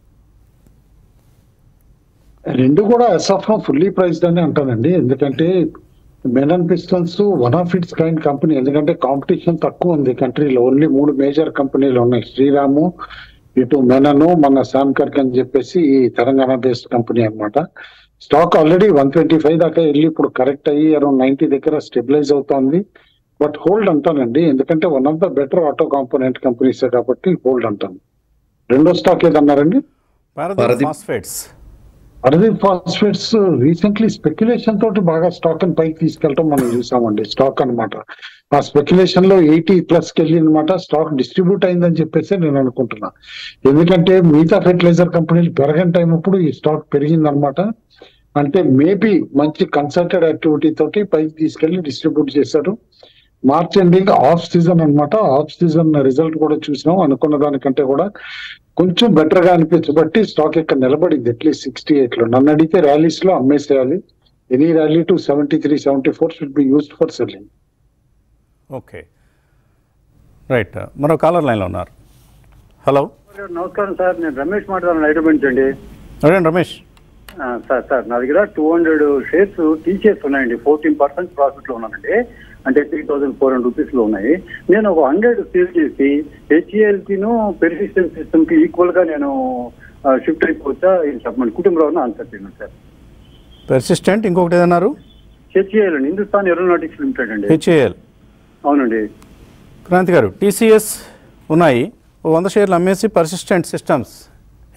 రెండు కూడా ఎస్ఎఫ్ ఫుల్లీ ప్రైస్డ్ అని అంటానండి ఎందుకంటే Menon pistons one of its kind company ఎందుకంటే కాంపిటీషన్ తక్కువ ఉంది కంట్రీలో ఓన్లీ మూడు మేజర్ కంపెనీలు ఉన్నాయి శ్రీరాము ఇటు మెనను మన శాంకర్క్ అని చెప్పేసి ఈ తెలంగాణ బేస్డ్ కంపెనీ అన్నమాట stock already one twenty five దాకా వెళ్ళి ఇప్పుడు కరెక్ట్ అయ్యి అరౌండ్ నైన్టీ దగ్గర స్టెబిలైజ్ అవుతోంది బట్ హోల్డ్ అంటానండి ఎందుకంటే one of the better auto component companies కాబట్టి హోల్డ్ అంటాను రెండో స్టాక్ ఏదన్నారండి Paradeep Paradeep. Phosphates Arvind phosphates recently speculation తోటి బాగా స్టాక్ అని పైకి తీసుకెళ్ళటం మనం చూసామండి స్టాక్ అన్నమాట ఆ స్పెక్యులేషన్ లో ఎయిటీ ప్లస్ కి వెళ్ళిందన్నమాట స్టాక్ డిస్ట్రిబ్యూట్ అయిందని చెప్పేసి నేను అనుకుంటున్నా ఎందుకంటే మిగతా ఫెర్టిలైజర్ కంపెనీలు పెరగని టైం అప్పుడు ఈ స్టాక్ పెరిగిందనమాట అంటే మేబీ మంచి కన్సల్టెడ్ యాక్టివిటీ తోటి పైకి తీసుకెళ్లి డిస్ట్రిబ్యూట్ చేశారు మార్చ్ ఎండింగ్ ఆఫ్ సీజన్ అన్నమాట ఆఫ్ సీజన్ రిజల్ట్ కూడా చూసినాం అనుకున్న దానికంటే కూడా కొంచెం బెటర్ గా అనిపించబట్టి స్టాక్ ఇక్కడ నిలబడింది అట్లీస్ట్ సిక్స్టీ ఎయిట్ లో నన్ను అడిగితే ర్యాలీస్ లో అమ్మేసేయాలి any rally to seventy three seventy four should be used for selling okay right మరో కాలర్ లైన్లో ఉన్నారు హలో నమస్కారం సార్ నేను రమేష్ మాట్లాడాను హైదరాబాద్ అండి అడగండి రమేష్ ఆ, సార్ సార్ నా దగ్గర టూ హండ్రెడ్ షేర్స్ టీచర్స్ ఉన్నాయండి ఫోర్టీన్ పర్సెంట్ ప్రాఫిట్ లో ఉన్నానండి అంటే three thousand four hundred rupees లో ఉన్నాయి నేను ఒక హండ్రెడ్ సేల్ చేసి హెచ్ఏఎల్సీను పెర్సిస్టెంట్ సిస్టమ్ కి ఈక్వల్ గా నేను షిఫ్ట్ అయిపోవచ్చా ఇది చెప్పండి కుటుంబంలో ఆన్సర్ చేయండి సార్ పెర్సిస్టెంట్ ఇంకొకటి ఏదన్నారు హెచ్ఏఎల్ అండి హిందుస్థాన్ ఏరోనాటిక్స్ లిమిటెడ్ అండి హెచ్ఏఎల్ అవునండి క్రాంతి గారు టీసీఎస్ ఉన్నాయి ఓ వంద షేర్లు అమ్మేసి పర్సిస్టెంట్ సిస్టమ్స్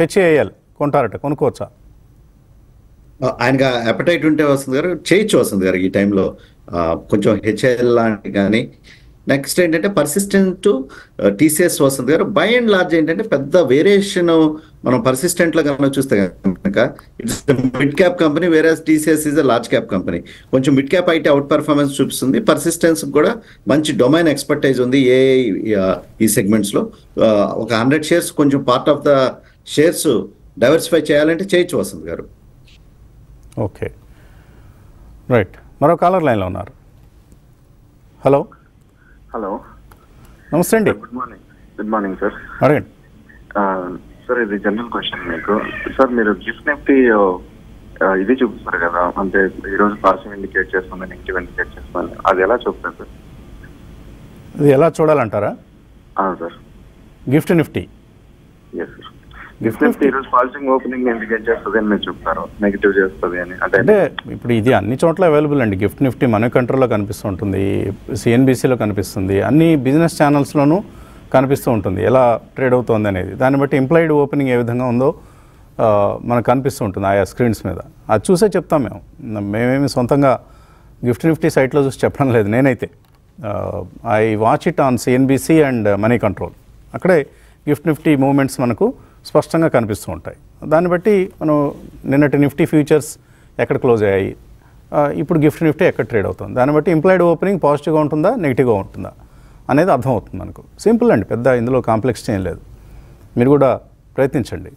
హెచ్ఏఎల్ కొంటారట కొనుక్కోవచ్చా ఆయనగా అపటైట్ ఉంటే వస్తుంది గారు చేయొచ్చు వస్తుంది గారు ఈ టైంలో ఆ, కొంచెం హెచ్ఎల్ లాంటి కానీ నెక్స్ట్ ఏంటంటే పర్సిస్టెంట్ టీసీఎస్ వస్తుంది గారు బై అండ్ లార్జ్ ఏంటంటే పెద్ద వేరియేషన్ మనం పర్సిస్టెంట్ లో కనుక చూస్తే కనుక ఇట్స్ మిడ్ క్యాప్ కంపెనీ వేరే TCS is large cap company కొంచెం మిడ్ క్యాప్ అయితే అవుట్ పర్ఫార్మెన్స్ చూపిస్తుంది పర్సిస్టెన్స్ కూడా మంచి డొమైన్ ఎక్స్పర్టైజ్ ఉంది ఏ ఈ సెగ్మెంట్స్ లో ఆ, ఒక హండ్రెడ్ షేర్స్ కొంచెం part of the shares diversify చేయాలంటే చేయొచ్చు వస్తుంది గారు ఓకే రైట్ మరో కాలర్ లైన్లో ఉన్నారు హలో హలో నమస్తే అండి good morning good morning sir అడగండి సార్ ఇది జనరల్ క్వశ్చన్ మీకు సార్ మీరు గిఫ్ట్ నిఫ్టీ ఇది చూపిస్తారు కదా అంటే ఈ రోజు పాజిటివ్ ఇండికేట్ చేస్తుంది నెగిటివ్ ఇండికేట్ చేస్తుంది అది ఎలా చూపుతారు సార్ ఇది ఎలా చూడాలంటారా అవును sir GIFT Nifty yes sir GIFT Nifty ఈ రోజు పాజిటివ్ ఓపెనింగ్ ఇండికేట్ చేస్తుంది అని మీరు చెప్తారు నెగిటివ్ చేస్తుంది అని అంటే అంటే ఇప్పుడు ఇది అన్ని చోట్ల అవైలబుల్ అండి గిఫ్ట్ నిఫ్టీ మన కంట్రోల్లో కనిపిస్తూ ఉంటుంది సిఎన్బిసిలో కనిపిస్తుంది అన్ని బిజినెస్ ఛానల్స్లోనూ కనిపిస్తూ ఉంటుంది ఎలా ట్రేడ్ అవుతుంది అనేది దాన్ని బట్టి ఇంప్లాయిడ్ ఓపెనింగ్ ఏ విధంగా ఉందో ఆ, మనకు కనిపిస్తూ ఉంటుంది ఆయా స్క్రీన్స్ మీద అది చూసే చెప్తాం మేము మేమేమి సొంతంగా గిఫ్ట్ నిఫ్టీ సైట్లో చూసి చెప్పడం లేదు నేనైతే I watch it on CNBC and Moneycontrol అక్కడే గిఫ్ట్ నిఫ్టీ మూమెంట్స్ మనకు స్పష్టంగా కనిపిస్తూ ఉంటాయి దాన్ని బట్టి మనం నిన్నటి నిఫ్టీ ఫ్యూచర్స్ ఎక్కడ క్లోజ్ అయ్యాయి ఆ, ఇప్పుడు గిఫ్ట్ నిఫ్టీ ఎక్కడ ట్రేడ్ అవుతుంది దాన్ని బట్టి ఇంప్లాయిడ్ ఓపెనింగ్ పాజిటివ్గా ఉంటుందా నెగిటివ్గా ఉంటుందా అనేది అర్థమవుతుంది మనకు సింపుల్ అండి పెద్ద ఇందులో కాంప్లెక్స్ ఏం లేదు మీరు కూడా ప్రయత్నించండి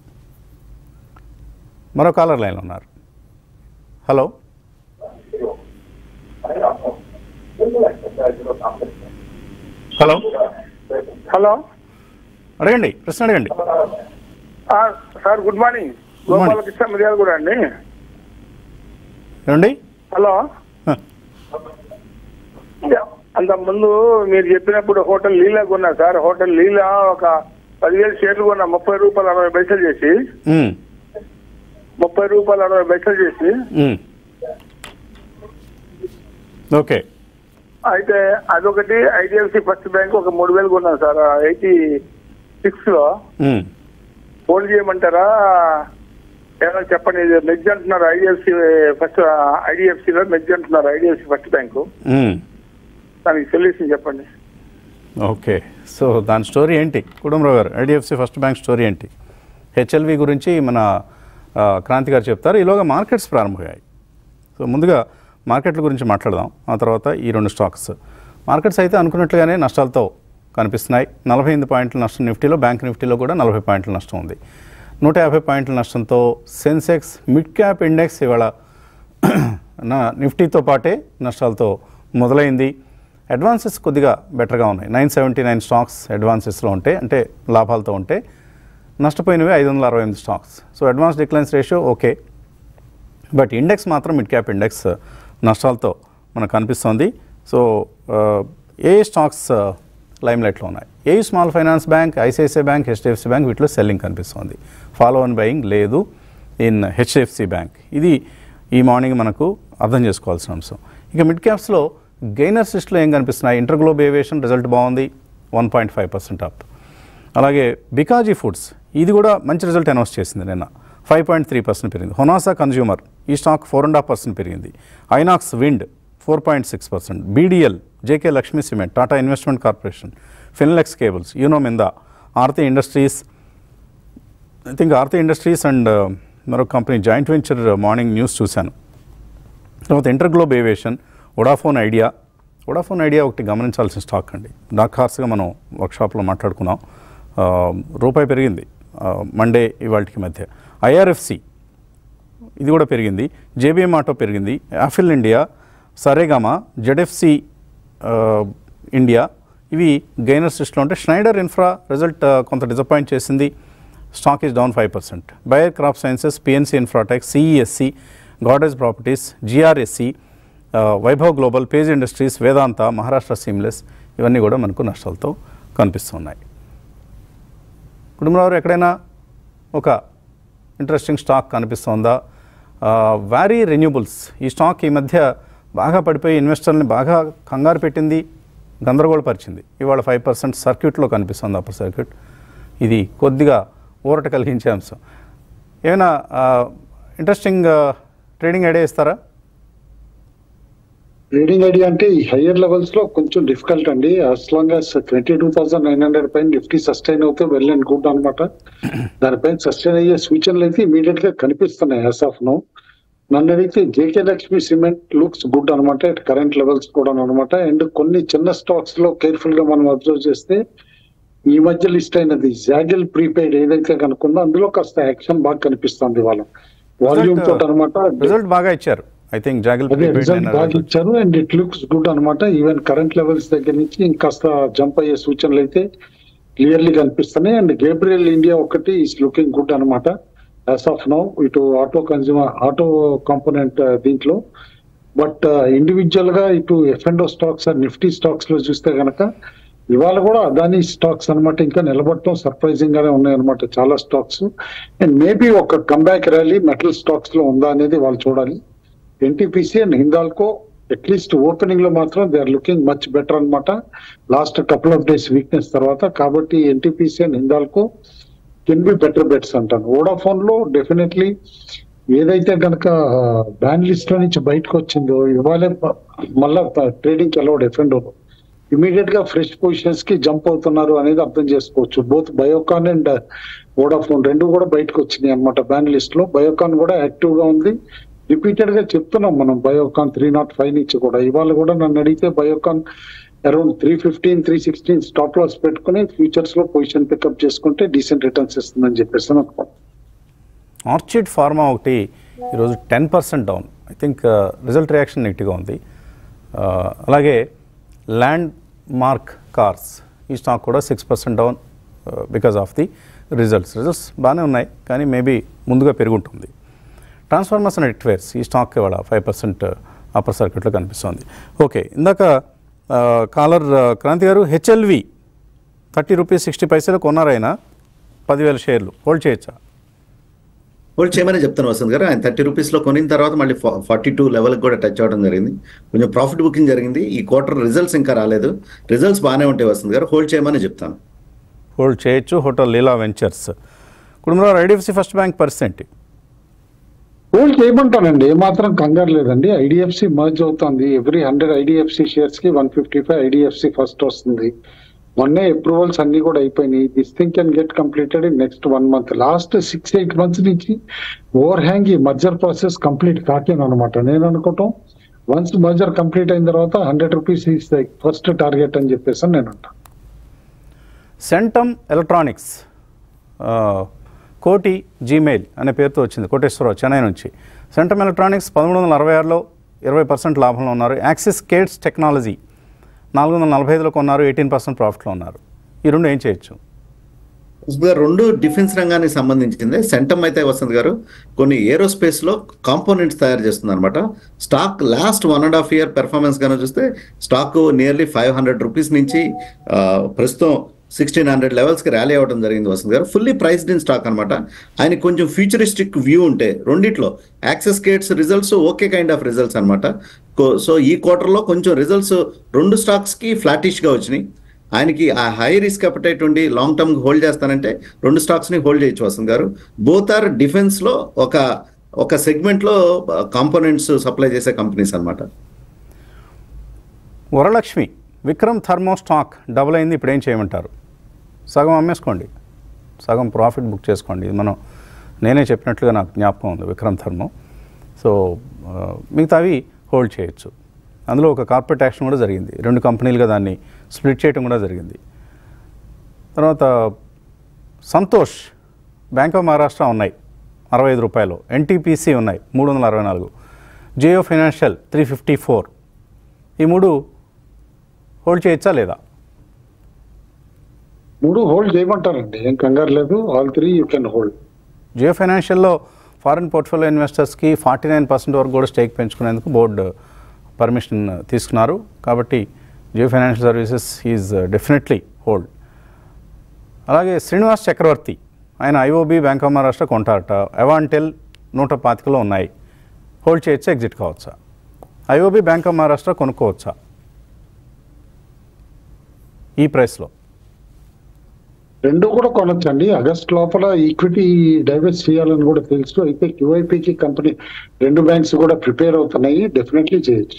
మరో కాలర్ లైన్లో ఉన్నారు హలో హలో హలో అడగండి ప్రశ్న అడగండి ఆ, sir good morning Good morning. Gopalakrishna Miryala కూడా అండి ఏమండి హలో హ, అంత ముందు మీరు చెప్పినప్పుడు హోటల్ లీలా కొన్నా సార్ హోటల్ లీలా ఒక పదివేలు షేర్లు కొన్నా ముప్పై రూపాయలు అరవై పైసలు చేసి ఉమ్, ముప్పై రూపాయలు అరవై పైసలు చేసి ఉమ్. ఓకే అయితే అదొకటి ఐడిఎఫ్సి ఫస్ట్ బ్యాంక్ ఒక మూడు వేలు కొన్నాను సార్ ఎయిటీ సిక్స్ లో ఉమ్. హోల్డ్ చేయమంటారా ఏమైనా చెప్పండి ఇది మెజ్ అంటున్నారు ఐడిఎఫ్సి ఫస్ట్ ఐడిఎఫ్సిలో మెజ్ అంటున్నారు ఐడిఎఫ్సి ఫస్ట్ బ్యాంకు ఉమ్. దానికి సొల్యూషన్ చెప్పండి ఓకే సో దాని స్టోరీ ఏంటి Kutumbarao garu IDFC first bank story ఏంటి హెచ్ఎల్వి గురించి మన ఆ, క్రాంతి గారు చెప్తారు ఈలోగా మార్కెట్స్ ప్రారంభమయ్యాయి సో ముందుగా మార్కెట్ల గురించి మాట్లాడదాం ఆ తర్వాత ఈ రెండు స్టాక్స్ మార్కెట్స్ అయితే అనుకున్నట్లుగానే నష్టాలతో కనిపిస్తున్నాయి నలభై ఎనిమిది పాయింట్ల నష్టం నిఫ్టీలో బ్యాంక్ నిఫ్టీలో కూడా నలభై పాయింట్ల నష్టం ఉంది నూట యాభై పాయింట్ల నష్టంతో సెన్సెక్స్ మిడ్ క్యాప్ ఇండెక్స్ ఇవాళ నా నిఫ్టీతో పాటే నష్టాలతో మొదలైంది అడ్వాన్సెస్ కొద్దిగా బెటర్గా ఉన్నాయి నైన్ సెవెంటీ నైన్ స్టాక్స్ అడ్వాన్సెస్లో ఉంటే అంటే లాభాలతో ఉంటే నష్టపోయినవి ఐదు వందల అరవై ఎనిమిది stocks so advance declines ratio okay but index మాత్రం మిడ్ క్యాప్ ఇండెక్స్ నష్టాలతో మనకు కనిపిస్తోంది సో ఆ, ఏ స్టాక్స్ లైమ్ లైట్లో ఉన్నాయి ఏ small finance bank ICICI bank HDFC bank వీటిలో సెల్లింగ్ కనిపిస్తోంది ఫాలో ఆన్ బయింగ్ లేదు ఇన్ హెచ్డిఎఫ్సి బ్యాంక్ ఇది ఈ మార్నింగ్ మనకు అర్థం చేసుకోవాల్సిన అంశం ఇక మిడ్ క్యాప్స్లో గెయినర్స్ లిస్ట్లో ఏం కనిపిస్తున్నాయి ఇంటర్గ్లోబ్ ఏవియేషన్ రిజల్ట్ బాగుంది one point five percent up అలాగే బికాజీ ఫుడ్స్ ఇది కూడా మంచి రిజల్ట్ అనౌన్స్ చేసింది నిన్న ఫైవ్ పాయింట్ త్రీ పర్సెంట్ పెరిగింది హొనాసా కన్జ్యూమర్ ఈ stock four and half percent పెరిగింది Inox wind four point six percent BDL JK Lakshmi cement Tata investment corporation Finolex cables Uno Minda Aarti industries I think Aarti industries and మరొక company joint venture morning news చూశాను తర్వాత Interglobe aviation Vodafone Idea Vodafone Idea ఒకటి గమనించాల్సిన స్టాక్ అండి డాక్ హార్స్గా మనం వర్క్షాప్లో మాట్లాడుకున్నాం ఆ, రూపాయి పెరిగింది ఆ, మండే ఇవాళకి మధ్య ఐఆర్ఎఫ్సి ఇది కూడా పెరిగింది జేబీఎం ఆటో పెరిగింది Affle India Saregama ZFC India ఇవి గెయినర్స్ లిస్ట్లో ఉంటే స్నైడర్ ఇన్ఫ్రా రిజల్ట్ ఆ, కొంత డిసప్పాయింట్ చేసింది stock is down five percent Bayer crop sciences PNC infratech CESC Godrej properties GRSC Vaibhav global Page industries Vedanta Maharashtra seamless ఇవన్నీ కూడా మనకు నష్టాలతో కనిపిస్తున్నాయి కుటుంబరావు ఎక్కడైనా ఒక ఇంట్రెస్టింగ్ స్టాక్ కనిపిస్తోందా వ్యారీ రెన్యూబుల్స్ ఈ స్టాక్ ఈ మధ్య బాగా పడిపోయి ఇన్వెస్టర్ని బాగా కంగారు పెట్టింది గందరగోళపరిచింది ఇవాళ ఫైవ్ పర్సెంట్ సర్క్యూట్లో కనిపిస్తుంది అప్పర్ సర్క్యూట్ ఇది కొద్దిగా ఊరట కలిగించే అంశం ఏమైనా ఇంట్రెస్టింగ్ ట్రేడింగ్ ఐడియా ఇస్తారా ట్రేడింగ్ ఐడియా అంటే ఈ హయ్యర్ లెవెల్స్ లో కొంచెం డిఫికల్ట్ అండి as long as twenty two thousand nine hundred పైన నిఫ్టీ సస్టైన్ అవుతే వెల్ అండ్ గుడ్ అనమాట దానిపైన సస్టైన్ అయ్యే సూచనలు అయితే ఇమీడియట్ గా కనిపిస్తున్నాయి యాజ్ ఆఫ్ నో నన్ను అడిగితే JK Lakshmi cement looks good అనమాట అట్ కరెంట్ లెవెల్స్ కూడా అనమాట అండ్ కొన్ని చిన్న స్టాక్స్ లో కేర్ఫుల్ గా మనం అబ్జర్వ్ చేస్తే ఈ మధ్య లిస్ట్ అయినది జాగిల్ ప్రీపెయిడ్ ఏదైతే కనుక్కుందో అందులో కాస్త యాక్షన్ బాగా కనిపిస్తుంది వాళ్ళ వాల్యూమ్ తోటి అనమాట రిజల్ట్ బాగా ఇచ్చారు ఐ థింక్ జాగిల్ అదే రిజల్ట్ బాగా ఇచ్చారు అండ్ ఇట్ లుక్స్ గుడ్ అనమాట ఈవెన్ కరెంట్ లెవెల్స్ దగ్గర నుంచి ఇంకాస్త జంప్ అయ్యే సూచనలు అయితే క్లియర్లీ కనిపిస్తున్నాయి అండ్ గేబ్రియల్ ఇండియా ఒకటి ఈస్ లుకింగ్ గుడ్ అనమాట యాజ్ ఆఫ్ నౌ ఇటు ఆటో కన్జ్యూమర్ ఆటో కాంపోనెంట్ దీంట్లో బట్ ఇండివిజువల్ గా ఇటు F and stocks Nifty stocks లో చూస్తే గనక ఇవాళ కూడా అదాని స్టాక్స్ అన్నమాట ఇంకా నిలబడటం సర్ప్రైజింగ్ గానే ఉన్నాయి అనమాట చాలా స్టాక్స్ అండ్ మేబీ ఒక కంబ్యాక్ ర్యాలీ మెటల్ స్టాక్స్ లో ఉందా అనేది వాళ్ళు చూడాలి NTPC and Hindalco at least opening లో మాత్రం they are looking much better అన్నమాట last couple of days weakness తర్వాత కాబట్టి NTPC and Hindalco can be better bets అంటాను వోడాఫోన్ లో డెఫినెట్లీ ఏదైతే గనక బ్యాన్ లిస్ట్ లో నుంచి బయటకు వచ్చిందో ఇవాళ ప- మళ్ళా ట్రేడింగ్ కి అలౌడ్ ఎఫెండ్ ఇమీడియట్ గా ఫ్రెష్ పొజిషన్స్ కి జంప్ అవుతున్నారు అనేది అర్థం చేసుకోవచ్చు బోత్ బయోకాన్ అండ్ వోడాఫోన్ రెండు కూడా బయటకు వచ్చినాయి అన్నమాట బ్యాన్ లిస్ట్ లో బయోకాన్ కూడా యాక్టివ్ గా ఉంది రిపీటెడ్ గా చెప్తున్నాం మనం బయోకాన్ త్రీ నాట్ ఫైవ్ నుంచి కూడా ఇవాళ కూడా నన్ను అడిగితే Biocon around three fifteen three sixteen stop loss పెట్టుకుని ఫ్యూచర్స్ లో పొజిషన్ పికప్ చేసుకుంటే డీసెంట్ రిటర్న్స్ ఇస్తుందని చెప్పేసి అనుకో ఆర్చిడ్ ఫార్మా ఒకటి ఈరోజు ten percent down I think result reaction నెగిటివ్గా ఉంది Uh, అలాగే ల్యాండ్ మార్క్ కార్స్ ఈ స్టాక్ కూడా six percent down because of the results results బాగానే ఉన్నాయి కానీ మేబీ ముందుగా పెరుగుంటుంది ట్రాన్స్ఫార్మర్స్ అండ్ నెట్వేర్స్ ఈ స్టాక్ ఇవాళ ఫైవ్ పర్సెంట్ అప్పర్ సర్క్యూట్లో కనిపిస్తుంది ఓకే ఇందాక కాలర్ క్రాంతి గారు హెచ్ఎల్వి థర్టీ రూపీస్ సిక్స్టీ పైసలు కొన్నారు ఆయన పదివేల షేర్లు హోల్డ్ చేయొచ్చా హోల్డ్ చేయమని చెప్తాను వసంత్ గారు ఆయన థర్టీ రూపీస్లో కొనిన తర్వాత మళ్ళీ ఫార్టీ టూ లెవెల్కి కూడా టచ్ అవ్వడం జరిగింది కొంచెం ప్రాఫిట్ బుకింగ్ జరిగింది ఈ క్వార్టర్ రిజల్ట్స్ ఇంకా రాలేదు రిజల్ట్స్ బాగానే ఉంటాయి వసంత్ గారు హోల్డ్ చేయమని చెప్తాను హోల్డ్ చేయొచ్చు హోటల్ లీలా వెంచర్స్ కుటుంబంలో IDFC first bank percent hold చేయమంటానండి ఏమాత్రం కంగారు లేదండి ఐడిఎఫ్సి మర్జ్ అవుతుంది ఎవ్రీ హండ్రెడ్ ఐడిఎఫ్సి షేర్స్ కి one fifty five IDFC first వస్తుంది మొన్నే అప్రూవల్స్ అన్ని కూడా అయిపోయినాయి this thing can get completed in next one month last six eight months నుంచి ఓవర్ హ్యాంగ్ ఈ మర్జర్ ప్రాసెస్ కంప్లీట్ కాకేను అనమాట నేను అనుకోవటం వన్స్ మర్జర్ కంప్లీట్ అయిన తర్వాత hundred rupees is first target అని చెప్పేసి నేను అంటాను సెంటమ్ ఎలక్ట్రానిక్స్ ఆ, కోటి జీమెయిల్ అనే పేరుతో వచ్చింది కోటేశ్వరరావు చెన్నై నుంచి సెంటమ్ ఎలక్ట్రానిక్స్ పదమూడు వందల అరవై ఆరులో ఇరవై పర్సెంట్ లాభంలో ఉన్నారు యాక్సిస్ కేట్స్ టెక్నాలజీ నాలుగు వందల నలభై ఐదులో కొన్నారు ఎయిటీన్ పర్సెంట్ ప్రాఫిట్లో ఉన్నారు ఈ రెండు ఏం చేయొచ్చు వసంత్ గారు రెండు డిఫెన్స్ రంగానికి సంబంధించింది సెంటమ్ అయితే వసంత్ గారు కొన్ని ఏరోస్పేస్ లో కాంపోనెంట్స్ తయారు చేస్తుంది అనమాట stock last one and half year performance కనుక చూస్తే stock nearly five hundred rupees నుంచి ఆ, ప్రస్తుతం సిక్స్టీన్ హండ్రెడ్ లెవెల్స్కి ర్యాలీ అవ్వడం జరిగింది వసంత్ గారు ఫుల్లీ ప్రైస్డ్ ఇన్ స్టాక్ అనమాట ఆయన కొంచెం ఫ్యూచరిస్టిక్ వ్యూ ఉంటే రెండిట్లో access gates results okay kind of results అనమాట సో ఈ క్వార్టర్లో కొంచెం రిజల్ట్స్ రెండు స్టాక్స్కి ఫ్లాటిష్గా వచ్చినాయి ఆయనకి ఆ హై రిస్క్ అపటైట్ ఉండి లాంగ్ టర్మ్ హోల్డ్ చేస్తానంటే రెండు స్టాక్స్ ని హోల్డ్ చేయొచ్చు వసంత్ గారు బోత్ ఆర్ డిఫెన్స్ లో ఒక ఒక సెగ్మెంట్ లో కాంపోనెంట్స్ సప్లై చేసే కంపెనీస్ అన్నమాట Varalakshmi Vikram thermo stock double అయింది ఇప్పుడు ఏం చేయమంటారు సగం అమ్మేసుకోండి సగం ప్రాఫిట్ బుక్ చేసుకోండి ఇది మనం నేనే చెప్పినట్లుగా నాకు జ్ఞాపకం ఉంది విక్రమ్ థర్మో సో ఆ, మిగతావి హోల్డ్ చేయొచ్చు అందులో ఒక కార్పొరేట్ యాక్షన్ కూడా జరిగింది రెండు కంపెనీలుగా దాన్ని స్ప్లిట్ చేయడం కూడా జరిగింది తర్వాత సంతోష్ బ్యాంక్ ఆఫ్ మహారాష్ట్ర ఉన్నాయి అరవై ఐదు రూపాయలు ఎన్టీపీసీ ఉన్నాయి మూడు వందల అరవై నాలుగు Jio financial three fifty four ఈ మూడు హోల్డ్ చేయొచ్చా లేదా మూడు హోల్డ్ చేయమంటారండి ఏం కంగారు లేదు all three you can hold Jio ఫైనాన్షియల్లో ఫారిన్ పోర్ట్ఫోలియో ఇన్వెస్టర్స్కి ఫార్టీ నైన్ పర్సెంట్ వరకు కూడా స్టేక్ పెంచుకునేందుకు బోర్డు పర్మిషన్ తీసుకున్నారు కాబట్టి Jio financial services is definitely hold అలాగే శ్రీనివాస్ చక్రవర్తి ఆయన ఐఓబి బ్యాంక్ ఆఫ్ మహారాష్ట్ర కొంటారట అవాంటెల్ నూట పాతికలో ఉన్నాయి హోల్డ్ చేయొచ్చా ఎగ్జిట్ కావచ్చా ఐఓబి బ్యాంక్ ఆఫ్ మహారాష్ట్ర కొనుక్కోవచ్చా ఈ ప్రైస్లో రెండు కూడా కొనొచ్చండి ఆగస్ట్ లోపల ఈక్విటీ డైవర్స్ చేయాలని కూడా తెలుసు అయితే క్యూఐపికి కంపెనీ రెండు బ్యాంక్స్ కూడా ప్రిపేర్ అవుతున్నాయి డెఫినెట్లీ చేయొచ్చు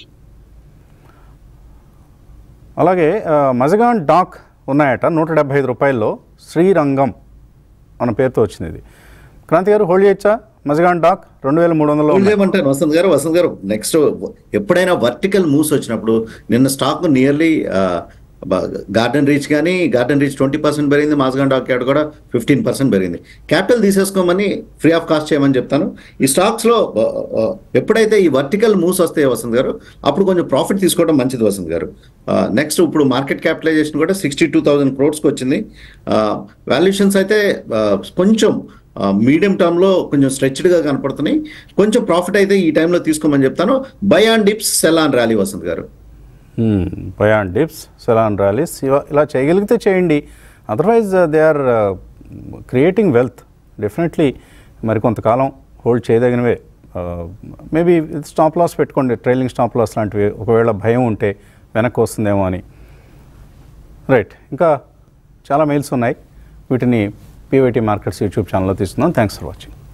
అలాగే ఆ, మజగాన్ డాక్ ఉన్నాయట నూట డెబ్బై ఐదు రూపాయల్లో శ్రీరంగం అన్న పేరుతో వచ్చింది ఇది క్రాంతి గారు హోల్డ్ చేయొచ్చా మజగాన్ డాక్ రెండు వేల మూడు వందలలో ఉన్నాయి. ఏమంటారు వసంత్ గారు వసంత్ గారు నెక్స్ట్ ఎప్పుడైనా వర్టికల్ మూవ్స్ వచ్చినప్పుడు నిన్న స్టాక్ నియర్లీ గార్డెన్ రీచ్ కానీ గార్డెన్ రీచ్ ట్వంటీ పర్సెంట్ పెరిగింది మాస్గాన్ డాక్ యార్డ్ కూడా ఫిఫ్టీన్ పర్సెంట్ పెరిగింది క్యాపిటల్ తీసేసుకోమని ఫ్రీ ఆఫ్ కాస్ట్ చేయమని చెప్తాను ఈ స్టాక్స్లో ఎప్పుడైతే ఈ వర్టికల్ మూవ్స్ వస్తాయో వసంత్ గారు అప్పుడు కొంచెం ప్రాఫిట్ తీసుకోవడం మంచిది వసంత్ గారు నెక్స్ట్ ఇప్పుడు మార్కెట్ క్యాపిటలైజేషన్ కూడా సిక్స్టీ టూ థౌసండ్ క్రోడ్స్కి వచ్చింది వాల్యుయేషన్స్ అయితే ఆ, కొంచెం మీడియం టర్మ్లో కొంచెం స్ట్రెచ్డ్గా కనపడుతున్నాయి కొంచెం ప్రాఫిట్ అయితే ఈ టైంలో తీసుకోమని చెప్తాను buy on dips sell on rally Vasant garu buy on dips sell on rallies ఇవ- ఇలా చేయగలిగితే చేయండి otherwise they are creating wealth definitely మరి కొంతకాలం హోల్డ్ చేయదగినవే మేబీ స్టాప్ లాస్ పెట్టుకోండి ట్రైలింగ్ స్టాప్ లాస్ లాంటివి ఒకవేళ భయం ఉంటే వెనక్కి వస్తుందేమో అని రైట్ ఇంకా చాలా మెయిల్స్ ఉన్నాయి వీటిని పీవైటీ మార్కెట్స్ యూట్యూబ్ ఛానల్లో తీసుకుందాం థ్యాంక్స్ ఫర్ వాచింగ్